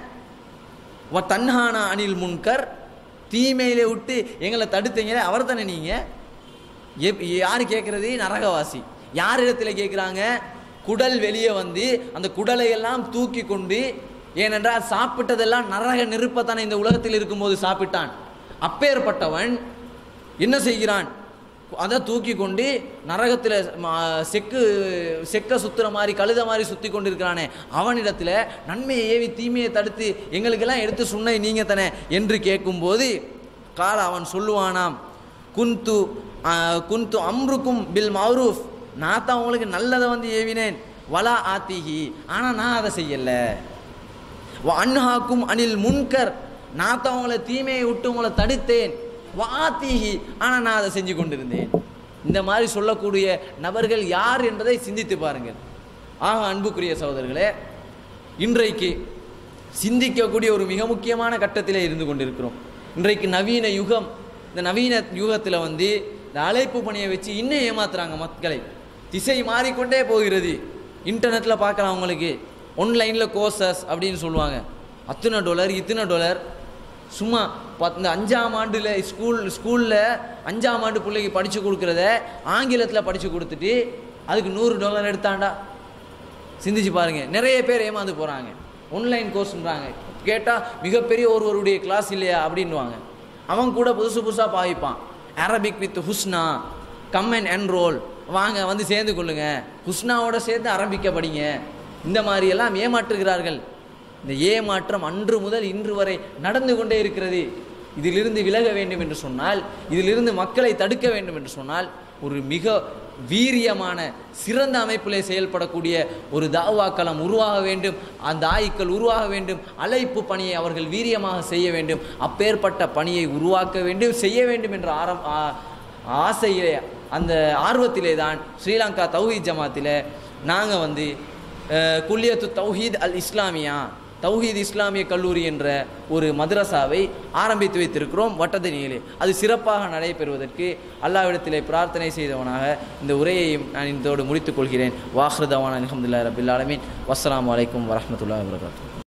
வ தன்ஹானா அனில் முன்கர் தீமையிலே விட்டு எங்களை தடுத்தீங்களே அவர் தானே நீங்கள் எப் யார் கேட்குறது நரகவாசி யார் இடத்துல கேட்குறாங்க குடல் வெளியே வந்து அந்த குடலை எல்லாம் தூக்கி கொண்டு ஏனென்றால் சாப்பிட்டதெல்லாம் நரக நெருப்பத்தானே இந்த உலகத்தில் இருக்கும்போது சாப்பிட்டான் அப்பேற்பட்டவன் என்ன செய்கிறான் அதை தூக்கி கொண்டு நரகத்தில் செக்கு செக்க சுத்துற மாதிரி கழுத மாதிரி சுற்றி கொண்டு இருக்கிறானே அவனிடத்தில் நன்மையை ஏவி தீமையை தடுத்து எங்களுக்கெல்லாம் எடுத்து சொன்ன நீங்கள் தானே என்று கேட்கும்போது கால அவன் சொல்லுவானாம் குந்து ஆ, குந்து அம்ருக்கும் பில் மௌரூஃப் நான் தான் உங்களுக்கு நல்லதை வந்து ஏவினேன் வலா ஆத்திஹி ஆனால் நான் அதை செய்யலை அன்ஹாக்கும் அனில் முன்கர் நான் தான் உங்களை தீமையை விட்டு உங்களை தடுத்தேன் வாத்தீஹி ஆனால் நான் அதை செஞ்சு கொண்டிருந்தேன் இந்த மாதிரி சொல்லக்கூடிய நபர்கள் யார் என்பதை சிந்தித்து பாருங்கள் ஆக அன்புக்குரிய சகோதரர்களே இன்றைக்கு சிந்திக்கக்கூடிய ஒரு மிக முக்கியமான கட்டத்திலே இருந்து கொண்டிருக்கிறோம் இன்றைக்கு நவீன யுகம் இந்த நவீன யுகத்தில் வந்து இந்த அழைப்பு பணியை வச்சு இன்னும் ஏமாத்துறாங்க மக்களை திசை மாறிக்கொண்டே போகிறது இன்டர்நெட்டில் பார்க்கலாம் உங்களுக்கு ஒன்லைனில் கோர்சஸ் அப்படின்னு சொல்லுவாங்க அத்தனை டாலர் இத்தனை டாலர் சும்மா பத் இந்த அஞ்சாம் ஆண்டில் ஸ்கூல் ஸ்கூலில் அஞ்சாம் ஆண்டு பிள்ளைக்கு படித்து கொடுக்குறத ஆங்கிலத்தில் படித்து கொடுத்துட்டு அதுக்கு நூறு டாலர் எடுத்தாண்டா சிந்திச்சு பாருங்க நிறைய பேர் ஏமாந்து போகிறாங்க ஆன்லைன் கோர்ஸ்ன்றாங்க கேட்டால் மிகப்பெரிய ஒருவருடைய கிளாஸ் இல்லையா அப்படின்வாங்க அவன் கூட புதுசு புதுசாக பாவிப்பான் Arabic with Husna come and enrol வாங்க வந்து சேர்ந்து கொள்ளுங்க ஹுஸ்னாவோட சேர்ந்து அரபிக்க படிங்க இந்த மாதிரி எல்லாம் ஏமாற்றுகிறார்கள் இந்த ஏமாற்றம் அன்று முதல் இன்று வரை நடந்து கொண்டே இருக்கிறது இதிலிருந்து விலக வேண்டும் என்று சொன்னால் இதிலிருந்து மக்களை தடுக்க வேண்டும் என்று சொன்னால் ஒரு மிக வீரியமான சிறந்த அமைப்பிலே செயல்படக்கூடிய ஒரு தாவா களம் உருவாக வேண்டும் அந்த ஆயுக்கள் உருவாக வேண்டும் அழைப்பு பணியை அவர்கள் வீரியமாக செய்ய வேண்டும் அப்பேற்பட்ட பணியை உருவாக்க வேண்டும் செய்ய வேண்டும் என்ற ஆரம் ஆ- ஆசையிலே அந்த ஆர்வத்திலே தான் ஸ்ரீலங்கா தௌஹீத் ஜமாத்தில் நாங்கள் வந்து அஹ், குல்லியத்து தௌஹீத் அல் இஸ்லாமியா தௌஹீத் இஸ்லாமிய கல்லூரி என்ற ஒரு மദ്രസാவை ஆரம்பித்து வைத்திருக்கிறோம் வட்டதனியிலே அது சிறப்பாக நடைபெறுவதற்கு அல்லாவிடத்திலே பிரார்த்தனை செய்தவனாக இந்த உரையையும் நான் இதோடு முடித்துக் கொள்கிறேன் வாஹ்ருதவான் அலமதுல்லா ரபில் ஆலமீன் வஸ்ஸலாமு அலைக்கும் வரஹ்மத்துல்லாஹி வபரகாத்துஹு